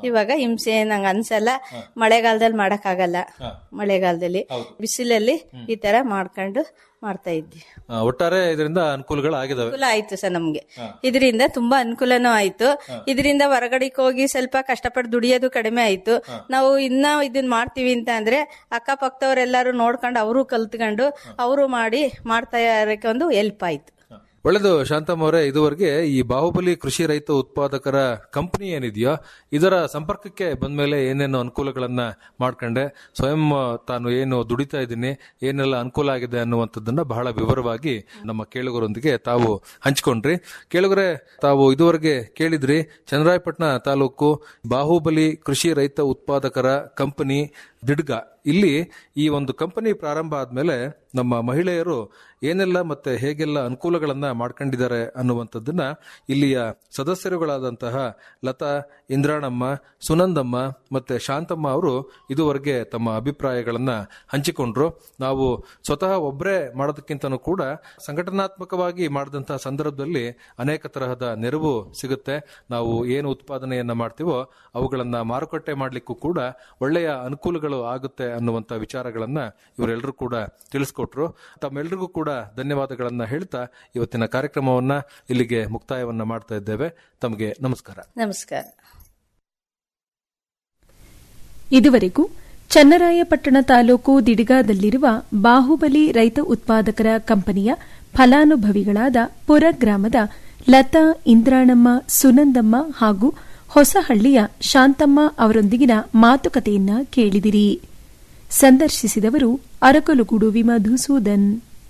ಇವಾಗ ಹಿಂಸೆ ನಂಗೆ ಅನ್ಸಲ್ಲ ಮಳೆಗಾಲದಲ್ಲಿ ಮಾಡಕ್ಕಾಗಲ್ಲ ಮಳೆಗಾಲದಲ್ಲಿ ಬಿಸಿಲಲ್ಲಿ ಈ ತರ ಮಾಡ್ಕೊಂಡು ಮಾಡ್ತಾ ಇದ್ವಿ ಆ, ಒಟ್ಟಾರೆ ಇದರಿಂದ ಅನುಕೂಲಗಳಾಗಿದ್ದಾವೆ ಅನುಕೂಲ ಆಯ್ತು ಸರ್ ನಮ್ಗೆ ಇದರಿಂದ ತುಂಬಾ ಅನುಕೂಲನೂ ಆಯ್ತು ಇದರಿಂದ ಹೊರಗಡೆಗೆ ಹೋಗಿ ಸ್ವಲ್ಪ ಕಷ್ಟಪಟ್ಟು ದುಡಿಯೋದು ಕಡಿಮೆ ಆಯ್ತು ನಾವು ಇನ್ನ ಇದನ್ನ ಮಾಡ್ತೀವಿ ಅಂತ ಅಂದ್ರೆ ಅಕ್ಕಪಕ್ಕದವರೆಲ್ಲರೂ ನೋಡ್ಕೊಂಡು ಅವರು ಕಲ್ತ್ಕೊಂಡು ಅವರು ಮಾಡಿ ಮಾಡ್ತಾ ಇರೋಕೆ ಒಂದು ಹೆಲ್ಪ್ ಆಯ್ತು ಒಳ್ಳೆದು ಶಾಂತಮ್ಮ ಅವರೇ ಇದುವರೆಗೆ ಈ ಬಾಹುಬಲಿ ಕೃಷಿ ರೈತ ಉತ್ಪಾದಕರ ಕಂಪನಿ ಏನಿದೆಯೋ ಇದರ ಸಂಪರ್ಕಕ್ಕೆ ಬಂದ್ಮೇಲೆ ಏನೇನು ಅನುಕೂಲಗಳನ್ನ ಮಾಡ್ಕೊಂಡೆ ಸ್ವಯಂ ತಾನು ಏನು ದುಡಿತಾ ಇದ್ದೀನಿ ಏನೆಲ್ಲ ಅನುಕೂಲ ಆಗಿದೆ ಅನ್ನುವಂಥದ್ದನ್ನ ಬಹಳ ವಿವರವಾಗಿ ನಮ್ಮ ಕೇಳುಗರೊಂದಿಗೆ ತಾವು ಹಂಚ್ಕೊಂಡ್ರಿ ಕೇಳುಗರೆ ತಾವು ಇದುವರೆಗೆ ಕೇಳಿದ್ರಿ ಚನ್ನರಾಯಪಟ್ಟಣ ತಾಲೂಕು ಬಾಹುಬಲಿ ಕೃಷಿ ರೈತ ಉತ್ಪಾದಕರ ಕಂಪನಿ ದಿಡ್ಗ ಇಲ್ಲಿ ಈ ಒಂದು ಕಂಪನಿ ಪ್ರಾರಂಭ ಆದ್ಮೇಲೆ ನಮ್ಮ ಮಹಿಳೆಯರು ಏನೆಲ್ಲ ಮತ್ತೆ ಹೇಗೆಲ್ಲ ಅನುಕೂಲಗಳನ್ನ ಮಾಡ್ಕೊಂಡಿದ್ದಾರೆ ಅನ್ನುವಂಥದ್ದನ್ನ ಇಲ್ಲಿಯ ಸದಸ್ಯರುಗಳಾದಂತಹ ಲತಾ ಇಂದ್ರಾಣಮ್ಮ ಸುನಂದಮ್ಮ ಮತ್ತೆ ಶಾಂತಮ್ಮ ಅವರು ಇದುವರೆಗೆ ತಮ್ಮ ಅಭಿಪ್ರಾಯಗಳನ್ನ ಹಂಚಿಕೊಂಡ್ರು ನಾವು ಸ್ವತಃ ಒಬ್ಬರೇ ಮಾಡೋದಕ್ಕಿಂತನೂ ಕೂಡ ಸಂಘಟನಾತ್ಮಕವಾಗಿ ಮಾಡಿದಂತಹ ಸಂದರ್ಭದಲ್ಲಿ ಅನೇಕ ತರಹದ ನೆರವು ಸಿಗುತ್ತೆ ನಾವು ಏನು ಉತ್ಪಾದನೆಯನ್ನ ಮಾಡ್ತೀವೋ ಅವುಗಳನ್ನ ಮಾರುಕಟ್ಟೆ ಮಾಡ್ಲಿಕ್ಕೂ ಕೂಡ ಒಳ್ಳೆಯ ಅನುಕೂಲಗಳು ಆಗುತ್ತೆ ಅನ್ನುವಂತ ವಿಚಾರಗಳನ್ನ ಇವರೆಲ್ಲರೂ ಕೂಡ ತಿಳಿಸ್ಕೊಟ್ರು ತಮ್ಮೆಲ್ಲರಿಗೂ ಕೂಡ ಧನ್ಯವಾದಗಳನ್ನ ಹೇಳ್ತಾ ಇವತ್ತಿನ ಕಾರ್ಯಕ್ರಮವನ್ನ ಇಲ್ಲಿಗೆ ಮುಕ್ತಾಯವನ್ನ ಮಾಡ್ತಾ ಇದ್ದೇವೆ ತಮಗೆ ನಮಸ್ಕಾರ ನಮಸ್ಕಾರ ಇದುವರೆಗೂ ಚನ್ನರಾಯಪಟ್ಟಣ ತಾಲೂಕು ದಿಡಿಗಾದಲ್ಲಿರುವ ಬಾಹುಬಲಿ ರೈತ ಉತ್ಪಾದಕರ ಕಂಪನಿಯ ಫಲಾನುಭವಿಗಳಾದ ಪುರ ಗ್ರಾಮದ ಲತಾ ಇಂದ್ರಾಣಮ್ಮ ಸುನಂದಮ್ಮ ಹಾಗೂ ಹೊಸಹಳ್ಳಿಯ ಶಾಂತಮ್ಮ ಅವರೊಂದಿಗಿನ ಮಾತುಕತೆಯನ್ನ ಕೇಳಿದಿರಿ ಸಂದರ್ಶಿಸಿದವರು ಅರಕಲುಗೂಡು ವಿಮಧುಸೂದನ್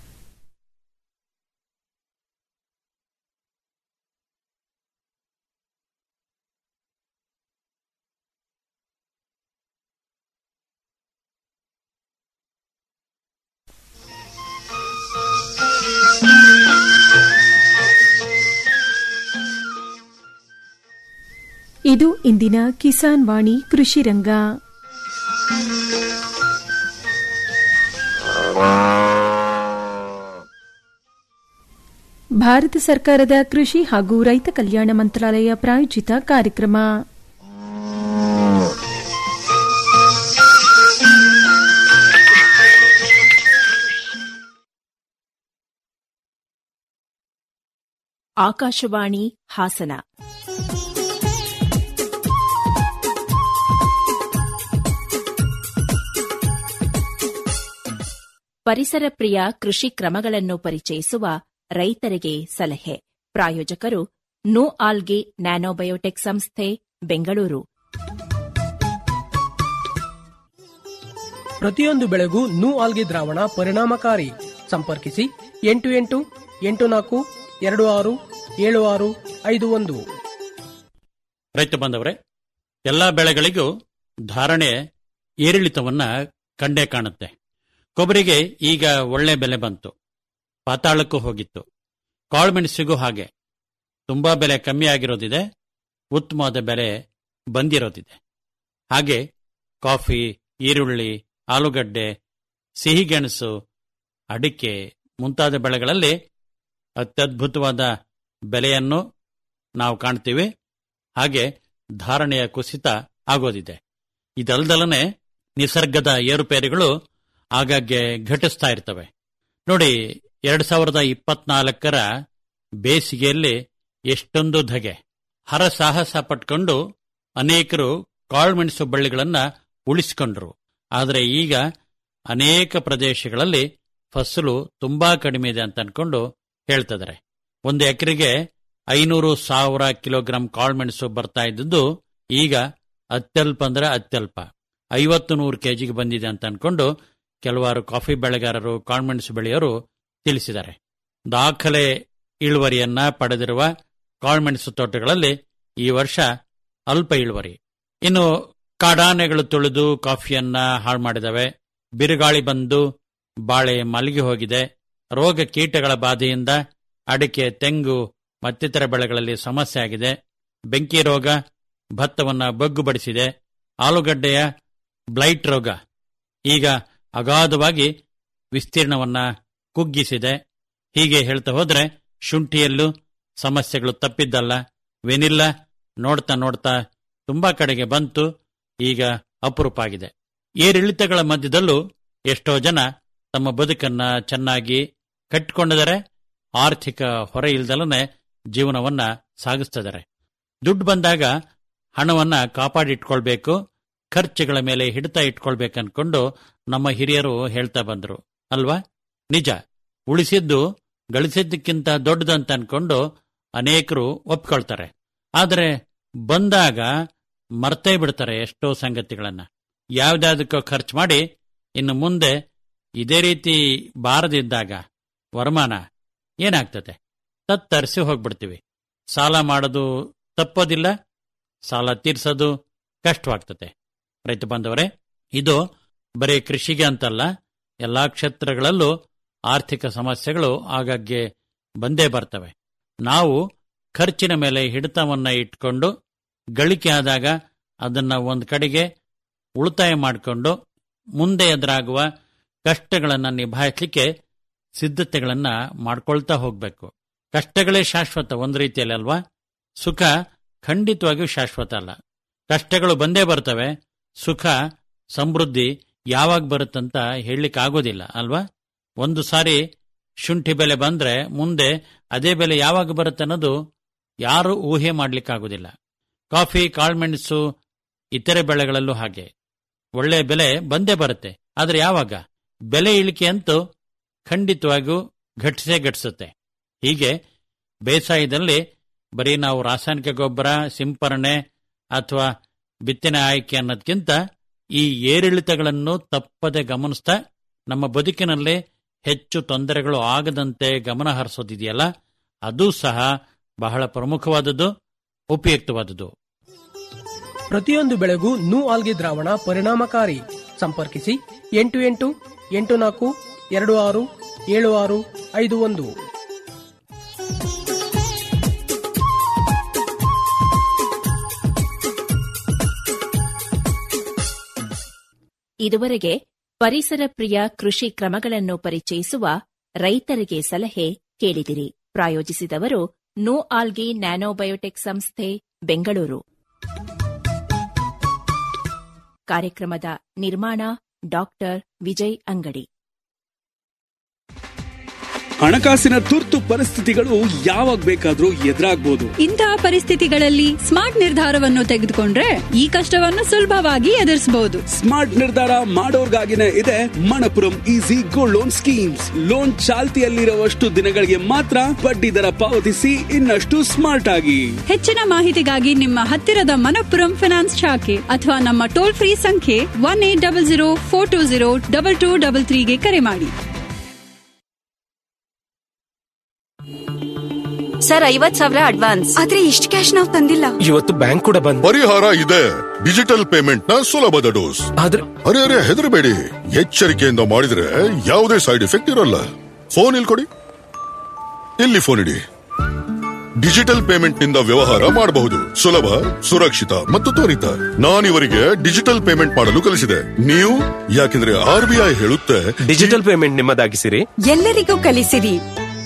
ಇದು ಇಂದಿನ ಕಿಸಾನ್ ವಾಣಿ ಕೃಷಿ ರಂಗ ಭಾರತ ಸರ್ಕಾರದ ಕೃಷಿ ಹಾಗೂ ರೈತ ಕಲ್ಯಾಣ ಮಂತ್ರಾಲಯ ಪ್ರಾಯೋಜಿತ ಕಾರ್ಯಕ್ರಮ ಆಕಾಶವಾಣಿ ಹಾಸನ ಪರಿಸರ ಪ್ರಿಯ ಕೃಷಿ ಕ್ರಮಗಳನ್ನು ಪರಿಚಯಿಸುವ ರೈತರಿಗೆ ಸಲಹೆ ಪ್ರಾಯೋಜಕರು ನೋ ಆಲ್ಗೆ ನ್ಯಾನೋಬಯೋಟೆಕ್ ಸಂಸ್ಥೆ ಬೆಂಗಳೂರು ಪ್ರತಿಯೊಂದು ಬೆಳೆಗೂ ನೂ ಆಲ್ಗೆ ದ್ರಾವಣ ಪರಿಣಾಮಕಾರಿ ಸಂಪರ್ಕಿಸಿ ಎಂಟು ಎಂಟು ಎಂಟು ನಾಲ್ಕು ಎರಡು ಆರು ಏಳು ಆರು ಐದು ಒಂದು ರೈತ ಬಾಂಧವರೇ ಎಲ್ಲಾ ಬೆಳೆಗಳಿಗೂ ಧಾರಣೆ ಏರಿಳಿತವನ್ನ ಕಂಡೇ ಕಾಣುತ್ತೆ ಕೊಬ್ಬರಿಗೆ ಈಗ ಒಳ್ಳೆ ಬೆಲೆ ಬಂತು ಪಾತಾಳಕ್ಕೂ ಹೋಗಿತ್ತು ಕಾಳುಮೆಣಸಿಗೂ ಹಾಗೆ ತುಂಬಾ ಬೆಲೆ ಕಮ್ಮಿ ಆಗಿರೋದಿದೆ ಉತ್ತಮವಾದ ಬೆಲೆ ಬಂದಿರೋದಿದೆ ಹಾಗೆ ಕಾಫಿ ಈರುಳ್ಳಿ ಆಲೂಗಡ್ಡೆ ಸಿಹಿಗೆಣಸು ಅಡಿಕೆ ಮುಂತಾದ ಬೆಳೆಗಳಲ್ಲಿ ಅತ್ಯದ್ಭುತವಾದ ಬೆಲೆಯನ್ನು ನಾವು ಕಾಣ್ತೀವಿ ಹಾಗೆ ಧಾರಣೆಯ ಕುಸಿತ ಆಗೋದಿದೆ ಇದಲ್ದಲನೆ ನಿಸರ್ಗದ ಏರುಪೇರುಗಳು ಆಗಾಗ್ಗೆ ಘಟಿಸ್ತಾ ಇರ್ತವೆ ನೋಡಿ ಎರಡ್ ಸಾವಿರದ ಇಪ್ಪತ್ನಾಲ್ಕರ ಬೇಸಿಗೆಯಲ್ಲಿ ಎಷ್ಟೊಂದು ಧಗೆ ಹರಸಾಹಸ ಪಟ್ಕೊಂಡು ಅನೇಕರು ಕಾಳುಮೆಣಸು ಬಳ್ಳಿಗಳನ್ನ ಉಳಿಸಿಕೊಂಡ್ರು ಆದರೆ ಈಗ ಅನೇಕ ಪ್ರದೇಶಗಳಲ್ಲಿ ಫಸಲು ತುಂಬಾ ಕಡಿಮೆ ಇದೆ ಅಂತ ಅನ್ಕೊಂಡು ಹೇಳ್ತಿದ್ದಾರೆ ಒಂದು ಎಕರೆಗೆ ಐನೂರು ಸಾವಿರ ಕಿಲೋಗ್ರಾಂ ಕಾಳುಮೆಣಸು ಬರ್ತಾ ಇದ್ದದ್ದು ಈಗ ಅತ್ಯಲ್ಪ ಅಂದ್ರೆ ಅತ್ಯಲ್ಪ ಐವತ್ತು ನೂರು ಕೆಜಿಗೆ ಬಂದಿದೆ ಅಂತ ಅನ್ಕೊಂಡು ಕೆಲವಾರು ಕಾಫಿ ಬೆಳೆಗಾರರು ಕಾಳುಮೆಣಸು ಬೆಳೆಯೋರು ತಿಳಿಸಿದ್ದಾರೆ ದಾಖಲೆ ಇಳುವರಿಯನ್ನ ಪಡೆದಿರುವ ಕಾಳುಮೆಣಸು ತೋಟಗಳಲ್ಲಿ ಈ ವರ್ಷ ಅಲ್ಪ ಇಳುವರಿ ಇನ್ನು ಕಾಡಾನೆಗಳು ತುಳಿದು ಕಾಫಿಯನ್ನ ಹಾಳು ಮಾಡಿದವೆ ಬಿರುಗಾಳಿ ಬಂದು ಬಾಳೆ ಮಲಗಿ ಹೋಗಿದೆ ರೋಗ ಕೀಟಗಳ ಬಾಧೆಯಿಂದ ಅಡಿಕೆ ತೆಂಗು ಮತ್ತಿತರ ಬೆಳೆಗಳಲ್ಲಿ ಸಮಸ್ಯೆ ಆಗಿದೆ ಬೆಂಕಿ ರೋಗ ಭತ್ತವನ್ನ ಬಗ್ಗುಬಡಿಸಿದೆ ಆಲೂಗಡ್ಡೆಯ ಬ್ಲೈಟ್ ರೋಗ ಈಗ ಅಗಾಧವಾಗಿ ವಿಸ್ತೀರ್ಣವನ್ನ ಕುಗ್ಗಿಸಿದೆ ಹೀಗೆ ಹೇಳ್ತಾ ಹೋದ್ರೆ ಶುಂಠಿಯಲ್ಲೂ ಸಮಸ್ಯೆಗಳು ತಪ್ಪಿದ್ದಲ್ಲ ವೆನಿಲ್ಲಾ ನೋಡ್ತಾ ನೋಡ್ತಾ ತುಂಬಾ ಕಡೆಗೆ ಬಂತು ಈಗ ಅಪರೂಪ ಆಗಿದೆ ಏರಿಳಿತಗಳ ಮಧ್ಯದಲ್ಲೂ ಎಷ್ಟೋ ಜನ ತಮ್ಮ ಬದುಕನ್ನ ಚೆನ್ನಾಗಿ ಕಟ್ಟಿಕೊಂಡಿದ್ದಾರೆ ಆರ್ಥಿಕ ಹೊರೆ ಇಲ್ದಲನೆ ಜೀವನವನ್ನ ಸಾಗಿಸ್ತಿದ್ದಾರೆ ದುಡ್ಡು ಬಂದಾಗ ಹಣವನ್ನ ಕಾಪಾಡಿಟ್ಕೊಳ್ಬೇಕು ಖರ್ಚುಗಳ ಮೇಲೆ ಹಿಡಿತ ಇಟ್ಕೊಳ್ಬೇಕು ಅನ್ಕೊಂಡು ನಮ್ಮ ಹಿರಿಯರು ಹೇಳ್ತಾ ಬಂದ್ರು ಅಲ್ವಾ ನಿಜ ಉಳಿಸಿದ್ದು ಗಳಿಸಿದ್ದಕ್ಕಿಂತ ದೊಡ್ಡದಂತ ಅನ್ಕೊಂಡು ಅನೇಕರು ಒಪ್ಕೊಳ್ತಾರೆ ಆದರೆ ಬಂದಾಗ ಮರ್ತೇ ಬಿಡ್ತಾರೆ ಎಷ್ಟೋ ಸಂಗತಿಗಳನ್ನ ಯಾವ್ದಾದಕ್ಕೋ ಖರ್ಚು ಮಾಡಿ ಇನ್ನು ಮುಂದೆ ಇದೇ ರೀತಿ ಬಾರದಿದ್ದಾಗ ವರಮಾನ ಏನಾಗ್ತದೆ ತತ್ತರಿಸಿ ಹೋಗ್ಬಿಡ್ತೀವಿ ಸಾಲ ಮಾಡೋದು ತಪ್ಪೋದಿಲ್ಲ ಸಾಲ ತೀರ್ಸೋದು ಕಷ್ಟವಾಗ್ತದೆ ರೈತ ಬಾಂಧವರೇ ಇದು ಬರೀ ಕೃಷಿಗೆ ಅಂತಲ್ಲ ಎಲ್ಲಾ ಕ್ಷೇತ್ರಗಳಲ್ಲೂ ಆರ್ಥಿಕ ಸಮಸ್ಯೆಗಳು ಆಗಾಗ್ಗೆ ಬಂದೇ ಬರ್ತವೆ ನಾವು ಖರ್ಚಿನ ಮೇಲೆ ಹಿಡಿತವನ್ನ ಇಟ್ಕೊಂಡು ಗಳಿಕೆ ಆದಾಗ ಅದನ್ನ ಒಂದು ಕಡೆಗೆ ಉಳಿತಾಯ ಮಾಡಿಕೊಂಡು ಮುಂದೆ ಎದುರಾಗುವ ಕಷ್ಟಗಳನ್ನು ನಿಭಾಯಿಸಲಿಕ್ಕೆ ಸಿದ್ಧತೆಗಳನ್ನ ಮಾಡ್ಕೊಳ್ತಾ ಹೋಗ್ಬೇಕು ಕಷ್ಟಗಳೇ ಶಾಶ್ವತ ಒಂದು ರೀತಿಯಲ್ಲಿ ಅಲ್ವಾ ಸುಖ ಖಂಡಿತವಾಗಿಯೂ ಶಾಶ್ವತ ಅಲ್ಲ ಕಷ್ಟಗಳು ಬಂದೇ ಬರ್ತವೆ ಸುಖ ಸಮೃದ್ಧಿ ಯಾವಾಗ ಬರುತ್ತಂತ ಹೇಳಲಿಕ್ಕೆ ಆಗೋದಿಲ್ಲ ಅಲ್ವಾ ಒಂದು ಸಾರಿ ಶುಂಠಿ ಬೆಲೆ ಬಂದ್ರೆ ಮುಂದೆ ಅದೇ ಬೆಲೆ ಯಾವಾಗ ಬರುತ್ತೆ ಅನ್ನೋದು ಯಾರು ಊಹೆ ಮಾಡ್ಲಿಕ್ಕಾಗೋದಿಲ್ಲ ಕಾಫಿ ಕಾಳ್ಮೆಣಸು ಇತರೆ ಬೆಳೆಗಳಲ್ಲೂ ಹಾಗೆ ಒಳ್ಳೆ ಬೆಲೆ ಬಂದೇ ಬರುತ್ತೆ ಆದ್ರೆ ಯಾವಾಗ ಬೆಲೆ ಇಳಿಕೆ ಅಂತೂ ಖಂಡಿತವಾಗಿಯೂ ಘಟಿಸೇ ಘಟಿಸುತ್ತೆ ಹೀಗೆ ಬೇಸಾಯದಲ್ಲಿ ಬರೀ ನಾವು ರಾಸಾಯನಿಕ ಗೊಬ್ಬರ ಸಿಂಪರಣೆ ಅಥವಾ ಬಿತ್ತನೆ ಆಯ್ಕೆ ಅನ್ನೋದಕ್ಕಿಂತ ಈ ಏರಿಳಿತಗಳನ್ನು ತಪ್ಪದೆ ಗಮನಿಸ್ತಾ ನಮ್ಮ ಬದುಕಿನಲ್ಲಿ ಹೆಚ್ಚು ತೊಂದರೆಗಳು ಆಗದಂತೆ ಗಮನ ಹರಿಸೋದಿದೆಯಲ್ಲ ಅದು ಸಹ ಬಹಳ ಪ್ರಮುಖವಾದದ್ದು ಉಪಯುಕ್ತವಾದದ್ದು ಪ್ರತಿಯೊಂದು ಬೆಳೆಗೂ ನೂ ಆಲ್ಗೆ ದ್ರಾವಣ ಪರಿಣಾಮಕಾರಿ ಸಂಪರ್ಕಿಸಿ ಎಂಟು ಎಂಟು ಎಂಟು ನಾಲ್ಕು ಎರಡು ಆರು ಏಳು ಆರು ಐದು ಒಂದು ಇದುವರೆಗೆ ಪರಿಸರ ಪ್ರಿಯ ಕೃಷಿ ಕ್ರಮಗಳನ್ನು ಪರಿಚಯಿಸುವ ರೈತರಿಗೆ ಸಲಹೆ ಕೇಳಿದಿರಿ ಪ್ರಾಯೋಜಿಸಿದವರು ನೋ ಆಲ್ಗಿ ನ್ಯಾನೋಬಯೋಟೆಕ್ ಸಂಸ್ಥೆ ಬೆಂಗಳೂರು ಕಾರ್ಯಕ್ರಮದ ನಿರ್ಮಾಣ ಡಾಕ್ಟರ್ ವಿಜಯ್ ಅಂಗಡಿ ಹಣಕಾಸಿನ ತುರ್ತು ಪರಿಸ್ಥಿತಿಗಳು ಯಾವಾಗ ಬೇಕಾದ್ರೂ ಎದುರಾಗ್ಬೋದು ಇಂತಹ ಪರಿಸ್ಥಿತಿಗಳಲ್ಲಿ ಸ್ಮಾರ್ಟ್ ನಿರ್ಧಾರವನ್ನು ತೆಗೆದುಕೊಂಡ್ರೆ ಈ ಕಷ್ಟವನ್ನು ಸುಲಭವಾಗಿ ಎದುರಿಸಬಹುದು ಸ್ಮಾರ್ಟ್ ನಿರ್ಧಾರ ಮಾಡೋರ್ಗಾಗಿನೇ ಇದೆ Manappuram easy gold loan schemes loan ಚಾಲ್ತಿಯಲ್ಲಿರುವಷ್ಟು ದಿನಗಳಿಗೆ ಮಾತ್ರ ಬಡ್ಡಿ ದರ ಪಾವತಿಸಿ ಇನ್ನಷ್ಟು ಸ್ಮಾರ್ಟ್ ಆಗಿ ಹೆಚ್ಚಿನ ಮಾಹಿತಿಗಾಗಿ ನಿಮ್ಮ ಹತ್ತಿರದ ಮನಪ್ಪುರಂ ಫಿನಾನ್ಸ್ ಶಾಖೆ ಅಥವಾ ನಮ್ಮ ಟೋಲ್ ಫ್ರೀ ಸಂಖ್ಯೆ one eight double zero four two zero double two double ತ್ರೀಗೆ ಕರೆ ಮಾಡಿ ಸರ್ ಐವತ್ ಸಾವಿರ ಅಡ್ವಾನ್ಸ್ ಆದ್ರೆ ಇಷ್ಟು ಕ್ಯಾಶ್ ನಾವು ತಂದಿಲ್ಲ ಇವತ್ತು ಬ್ಯಾಂಕ್ ಕೂಡ ಬಂದ್ ಪರಿಹಾರ ಇದೆ ಡಿಜಿಟಲ್ ಪೇಮೆಂಟ್ ನ ಸುಲಭದ ಡೋಸ್ ಆದ್ರೆ ಅರೆ ಅರೆ ಹೆದರಬೇಡಿ ಎಚ್ಚರಿಕೆಯಿಂದ ಮಾಡಿದ್ರೆ ಯಾವುದೇ ಸೈಡ್ ಎಫೆಕ್ಟ್ ಇರಲ್ಲ ಫೋನ್ ಇಲ್ಲಿ ಕೊಡಿ ಇಲ್ಲಿ ಫೋನ್ ಇಡಿ ಡಿಜಿಟಲ್ ಪೇಮೆಂಟ್ ನಿಂದ ವ್ಯವಹಾರ ಮಾಡಬಹುದು ಸುಲಭ ಸುರಕ್ಷಿತ ಮತ್ತು ತ್ವರಿತ ನಾನಿವರಿಗೆ ಡಿಜಿಟಲ್ ಪೇಮೆಂಟ್ ಮಾಡಲು ಕಲಿಸಿದೆ ನೀವು ಯಾಕೆಂದ್ರೆ ಆರ್ ಬಿ ಐ ಹೇಳುತ್ತೆ ಡಿಜಿಟಲ್ ಪೇಮೆಂಟ್ ನಿಮ್ಮದಾಗಿಸಿರಿ ಎಲ್ಲರಿಗೂ ಕಲಿಸಿರಿ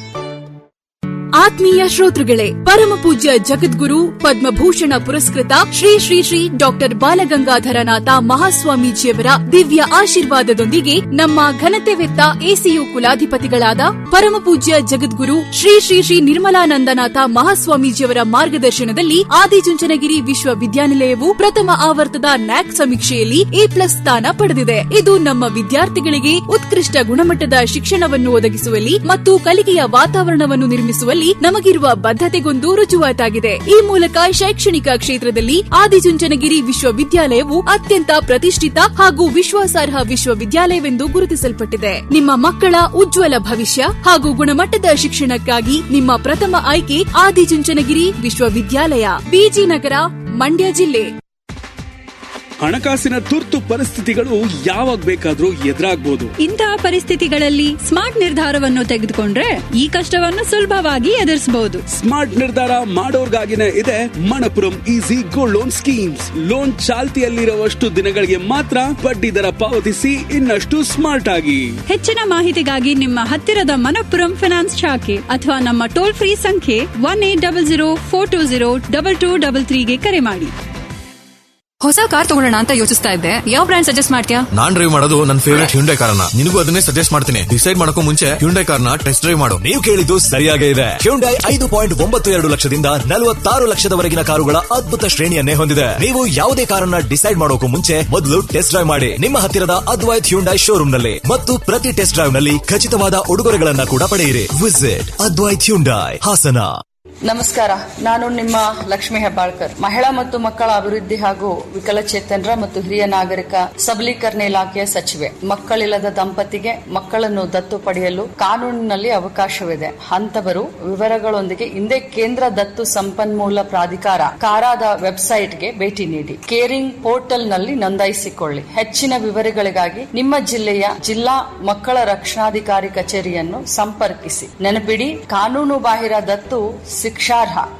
ಆತ್ಮೀಯ ಶ್ರೋತೃಗಳೇ ಪರಮ ಪೂಜ್ಯ ಜಗದ್ಗುರು ಪದ್ಮಭೂಷಣ ಪುರಸ್ಕೃತ ಶ್ರೀ ಶ್ರೀ ಶ್ರೀ ಡಾಕ್ಟರ್ ಬಾಲಗಂಗಾಧರನಾಥ ಮಹಾಸ್ವಾಮೀಜಿಯವರ ದಿವ್ಯ ಆಶೀರ್ವಾದದೊಂದಿಗೆ ನಮ್ಮ ಘನತೆವೆತ್ತ ಎಸಿಯು ಕುಲಾಧಿಪತಿಗಳಾದ ಪರಮ ಪೂಜ್ಯ ಜಗದ್ಗುರು ಶ್ರೀ ಶ್ರೀ ಶ್ರೀ ನಿರ್ಮಲಾನಂದನಾಥ ಮಹಾಸ್ವಾಮೀಜಿಯವರ ಮಾರ್ಗದರ್ಶನದಲ್ಲಿ ಆದಿಚುಂಚನಗಿರಿ ವಿಶ್ವವಿದ್ಯಾನಿಲಯವು ಪ್ರಥಮ ಆವರ್ತದ ನ್ಯಾಕ್ ಸಮೀಕ್ಷೆಯಲ್ಲಿ ಎ ಪ್ಲಸ್ ಸ್ಥಾನ ಪಡೆದಿದೆ ಇದು ನಮ್ಮ ವಿದ್ಯಾರ್ಥಿಗಳಿಗೆ ಉತ್ಕೃಷ್ಟ ಗುಣಮಟ್ಟದ ಶಿಕ್ಷಣವನ್ನು ಒದಗಿಸುವಲ್ಲಿ ಮತ್ತು ಕಲಿಕೆಯ ವಾತಾವರಣವನ್ನು ನಿರ್ಮಿಸುವಲ್ಲಿ ನಮಗಿರುವ ಬದ್ಧತೆಗೊಂದು ರುಜುವಾತಾಗಿದೆ ಈ ಮೂಲಕ ಶೈಕ್ಷಣಿಕ ಕ್ಷೇತ್ರದಲ್ಲಿ ಆದಿಚುಂಚನಗಿರಿ ವಿಶ್ವವಿದ್ಯಾಲಯವು ಅತ್ಯಂತ ಪ್ರತಿಷ್ಠಿತ ಹಾಗೂ ವಿಶ್ವಾಸಾರ್ಹ ವಿಶ್ವವಿದ್ಯಾಲಯವೆಂದು ಗುರುತಿಸಲ್ಪಟ್ಟಿದೆ ನಿಮ್ಮ ಮಕ್ಕಳ ಉಜ್ವಲ ಭವಿಷ್ಯ ಹಾಗೂ ಗುಣಮಟ್ಟದ ಶಿಕ್ಷಣಕ್ಕಾಗಿ ನಿಮ್ಮ ಪ್ರಥಮ ಆಯ್ಕೆ ಆದಿಚುಂಚನಗಿರಿ ವಿಶ್ವವಿದ್ಯಾಲಯ ಬಿಜಿ ನಗರ ಮಂಡ್ಯ ಜಿಲ್ಲೆ ಹಣಕಾಸಿನ ತುರ್ತು ಪರಿಸ್ಥಿತಿಗಳು ಯಾವಾಗ ಬೇಕಾದ್ರೂ ಎದುರಾಗ್ಬೋದು ಇಂತಹ ಪರಿಸ್ಥಿತಿಗಳಲ್ಲಿ ಸ್ಮಾರ್ಟ್ ನಿರ್ಧಾರವನ್ನು ತೆಗೆದುಕೊಂಡ್ರೆ ಈ ಕಷ್ಟವನ್ನು ಸುಲಭವಾಗಿ ಎದುರಿಸಬಹುದು ಸ್ಮಾರ್ಟ್ ನಿರ್ಧಾರ ಮಾಡೋರ್ಗಾಗಿನೇ ಇದೆ Manappuram easy gold loan schemes loan ಚಾಲ್ತಿಯಲ್ಲಿರುವಷ್ಟು ದಿನಗಳಿಗೆ ಮಾತ್ರ ಬಡ್ಡಿ ದರ ಪಾವತಿಸಿ ಇನ್ನಷ್ಟು ಸ್ಮಾರ್ಟ್ ಆಗಿ ಹೆಚ್ಚಿನ ಮಾಹಿತಿಗಾಗಿ ನಿಮ್ಮ ಹತ್ತಿರದ ಮನಪ್ಪುರಂ ಫಿನಾನ್ಸ್ ಶಾಖೆ ಅಥವಾ ನಮ್ಮ ಟೋಲ್ ಫ್ರೀ ಸಂಖ್ಯೆ one eight double zero four two zero double two double ತ್ರೀಗೆ ಕರೆ ಮಾಡಿ ಹೊಸ ಕಾರ್ ತಗೊಳ್ಳೋಣ ಅಂತ ಯೋಚಿಸ್ತಾ ಇದ್ದೆ ಯಾವ ಬ್ರ್ಯಾಂಡ್ ಸಜೆಸ್ಟ್ ಮಾಡ್ತೀಯಾ ನಾನ್ ಡ್ರೈವ್ ಮಾಡೋದು ನನ್ನ ಫೇವರೇಟ್ ಹ್ಯುಂಡೈ ಕಾರ್ನ ನಿನಗೂ ಅದನ್ನೇ ಸಜೆಸ್ಟ್ ಮಾಡ್ತೀನಿ ಡಿಸೈಡ್ ಮಾಡಕ್ಕೂ ಮುಂಚೆ ಹ್ಯುಂಡೈ ಕಾರ್ನ ಟೆಸ್ಟ್ ಡ್ರೈವ್ ಮಾಡು ನೀವು ಕೇಳಿದ್ದು ಸರಿಯಾಗೇ ಇದೆ ಹ್ಯುಂಡೈ ಐದು ಪಾಯಿಂಟ್ ಒಂಬತ್ತು ಎರಡು ಲಕ್ಷದಿಂದ ನಲವತ್ತಾರು ಲಕ್ಷದವರೆಗಿನ ಕಾರುಗಳ ಅದ್ಭುತ ಶ್ರೇಣಿಯನ್ನೇ ಹೊಂದಿದೆ ನೀವು ಯಾವುದೇ ಕಾರನ್ನ ಡಿಸೈಡ್ ಮಾಡೋಕು ಮುಂಚೆ ಮೊದಲು ಟೆಸ್ಟ್ ಡ್ರೈವ್ ಮಾಡಿ ನಿಮ್ಮ ಹತ್ತಿರದ ಅದ್ವೈತ್ ಹ್ಯುಂಡೈ ಶೋರೂಮ್ ನಲ್ಲಿ ಮತ್ತು ಪ್ರತಿ ಟೆಸ್ಟ್ ಡ್ರೈವ್ ನಲ್ಲಿ ಖಚಿತವಾದ ಉಡುಗೊರೆಗಳನ್ನ ಕೂಡ ಪಡೆಯಿರಿ ವಿಸಿಟ್ ಅದ್ವೈತ್ ಹ್ಯುಂಡೈ ಹಾಸನ ನಮಸ್ಕಾರ ನಾನು ನಿಮ್ಮ ಲಕ್ಷ್ಮಿ ಹೆಬ್ಬಾಳ್ಕರ್ ಮಹಿಳಾ ಮತ್ತು ಮಕ್ಕಳ ಅಭಿವೃದ್ಧಿ ಹಾಗೂ ವಿಕಲಚೇತನರ ಮತ್ತು ಹಿರಿಯ ನಾಗರಿಕ ಸಬಲೀಕರಣ ಇಲಾಖೆಯ ಸಚಿವೆ ಮಕ್ಕಳಿಲ್ಲದ ದಂಪತಿಗೆ ಮಕ್ಕಳನ್ನು ದತ್ತು ಪಡೆಯಲು ಕಾನೂನಿನಲ್ಲಿ ಅವಕಾಶವಿದೆ ಅಂತವರು ವಿವರಗಳೊಂದಿಗೆ ಹಿಂದೆ ಕೇಂದ್ರ ದತ್ತು ಸಂಪನ್ಮೂಲ ಪ್ರಾಧಿಕಾರ ಕಾರಾದ ವೆಬ್ಸೈಟ್ಗೆ ಭೇಟಿ ನೀಡಿ ಕೇರಿಂಗ್ ಪೋರ್ಟಲ್ನಲ್ಲಿ ನೋಂದಾಯಿಸಿಕೊಳ್ಳಿ ಹೆಚ್ಚಿನ ವಿವರಗಳಿಗಾಗಿ ನಿಮ್ಮ ಜಿಲ್ಲೆಯ ಜಿಲ್ಲಾ ಮಕ್ಕಳ ರಕ್ಷಣಾಧಿಕಾರಿ ಕಚೇರಿಯನ್ನು ಸಂಪರ್ಕಿಸಿ ನೆನಪಿಡಿ ಕಾನೂನು ಬಾಹಿರ ದತ್ತು ಶಿಕ್ಷಾರ್ಹ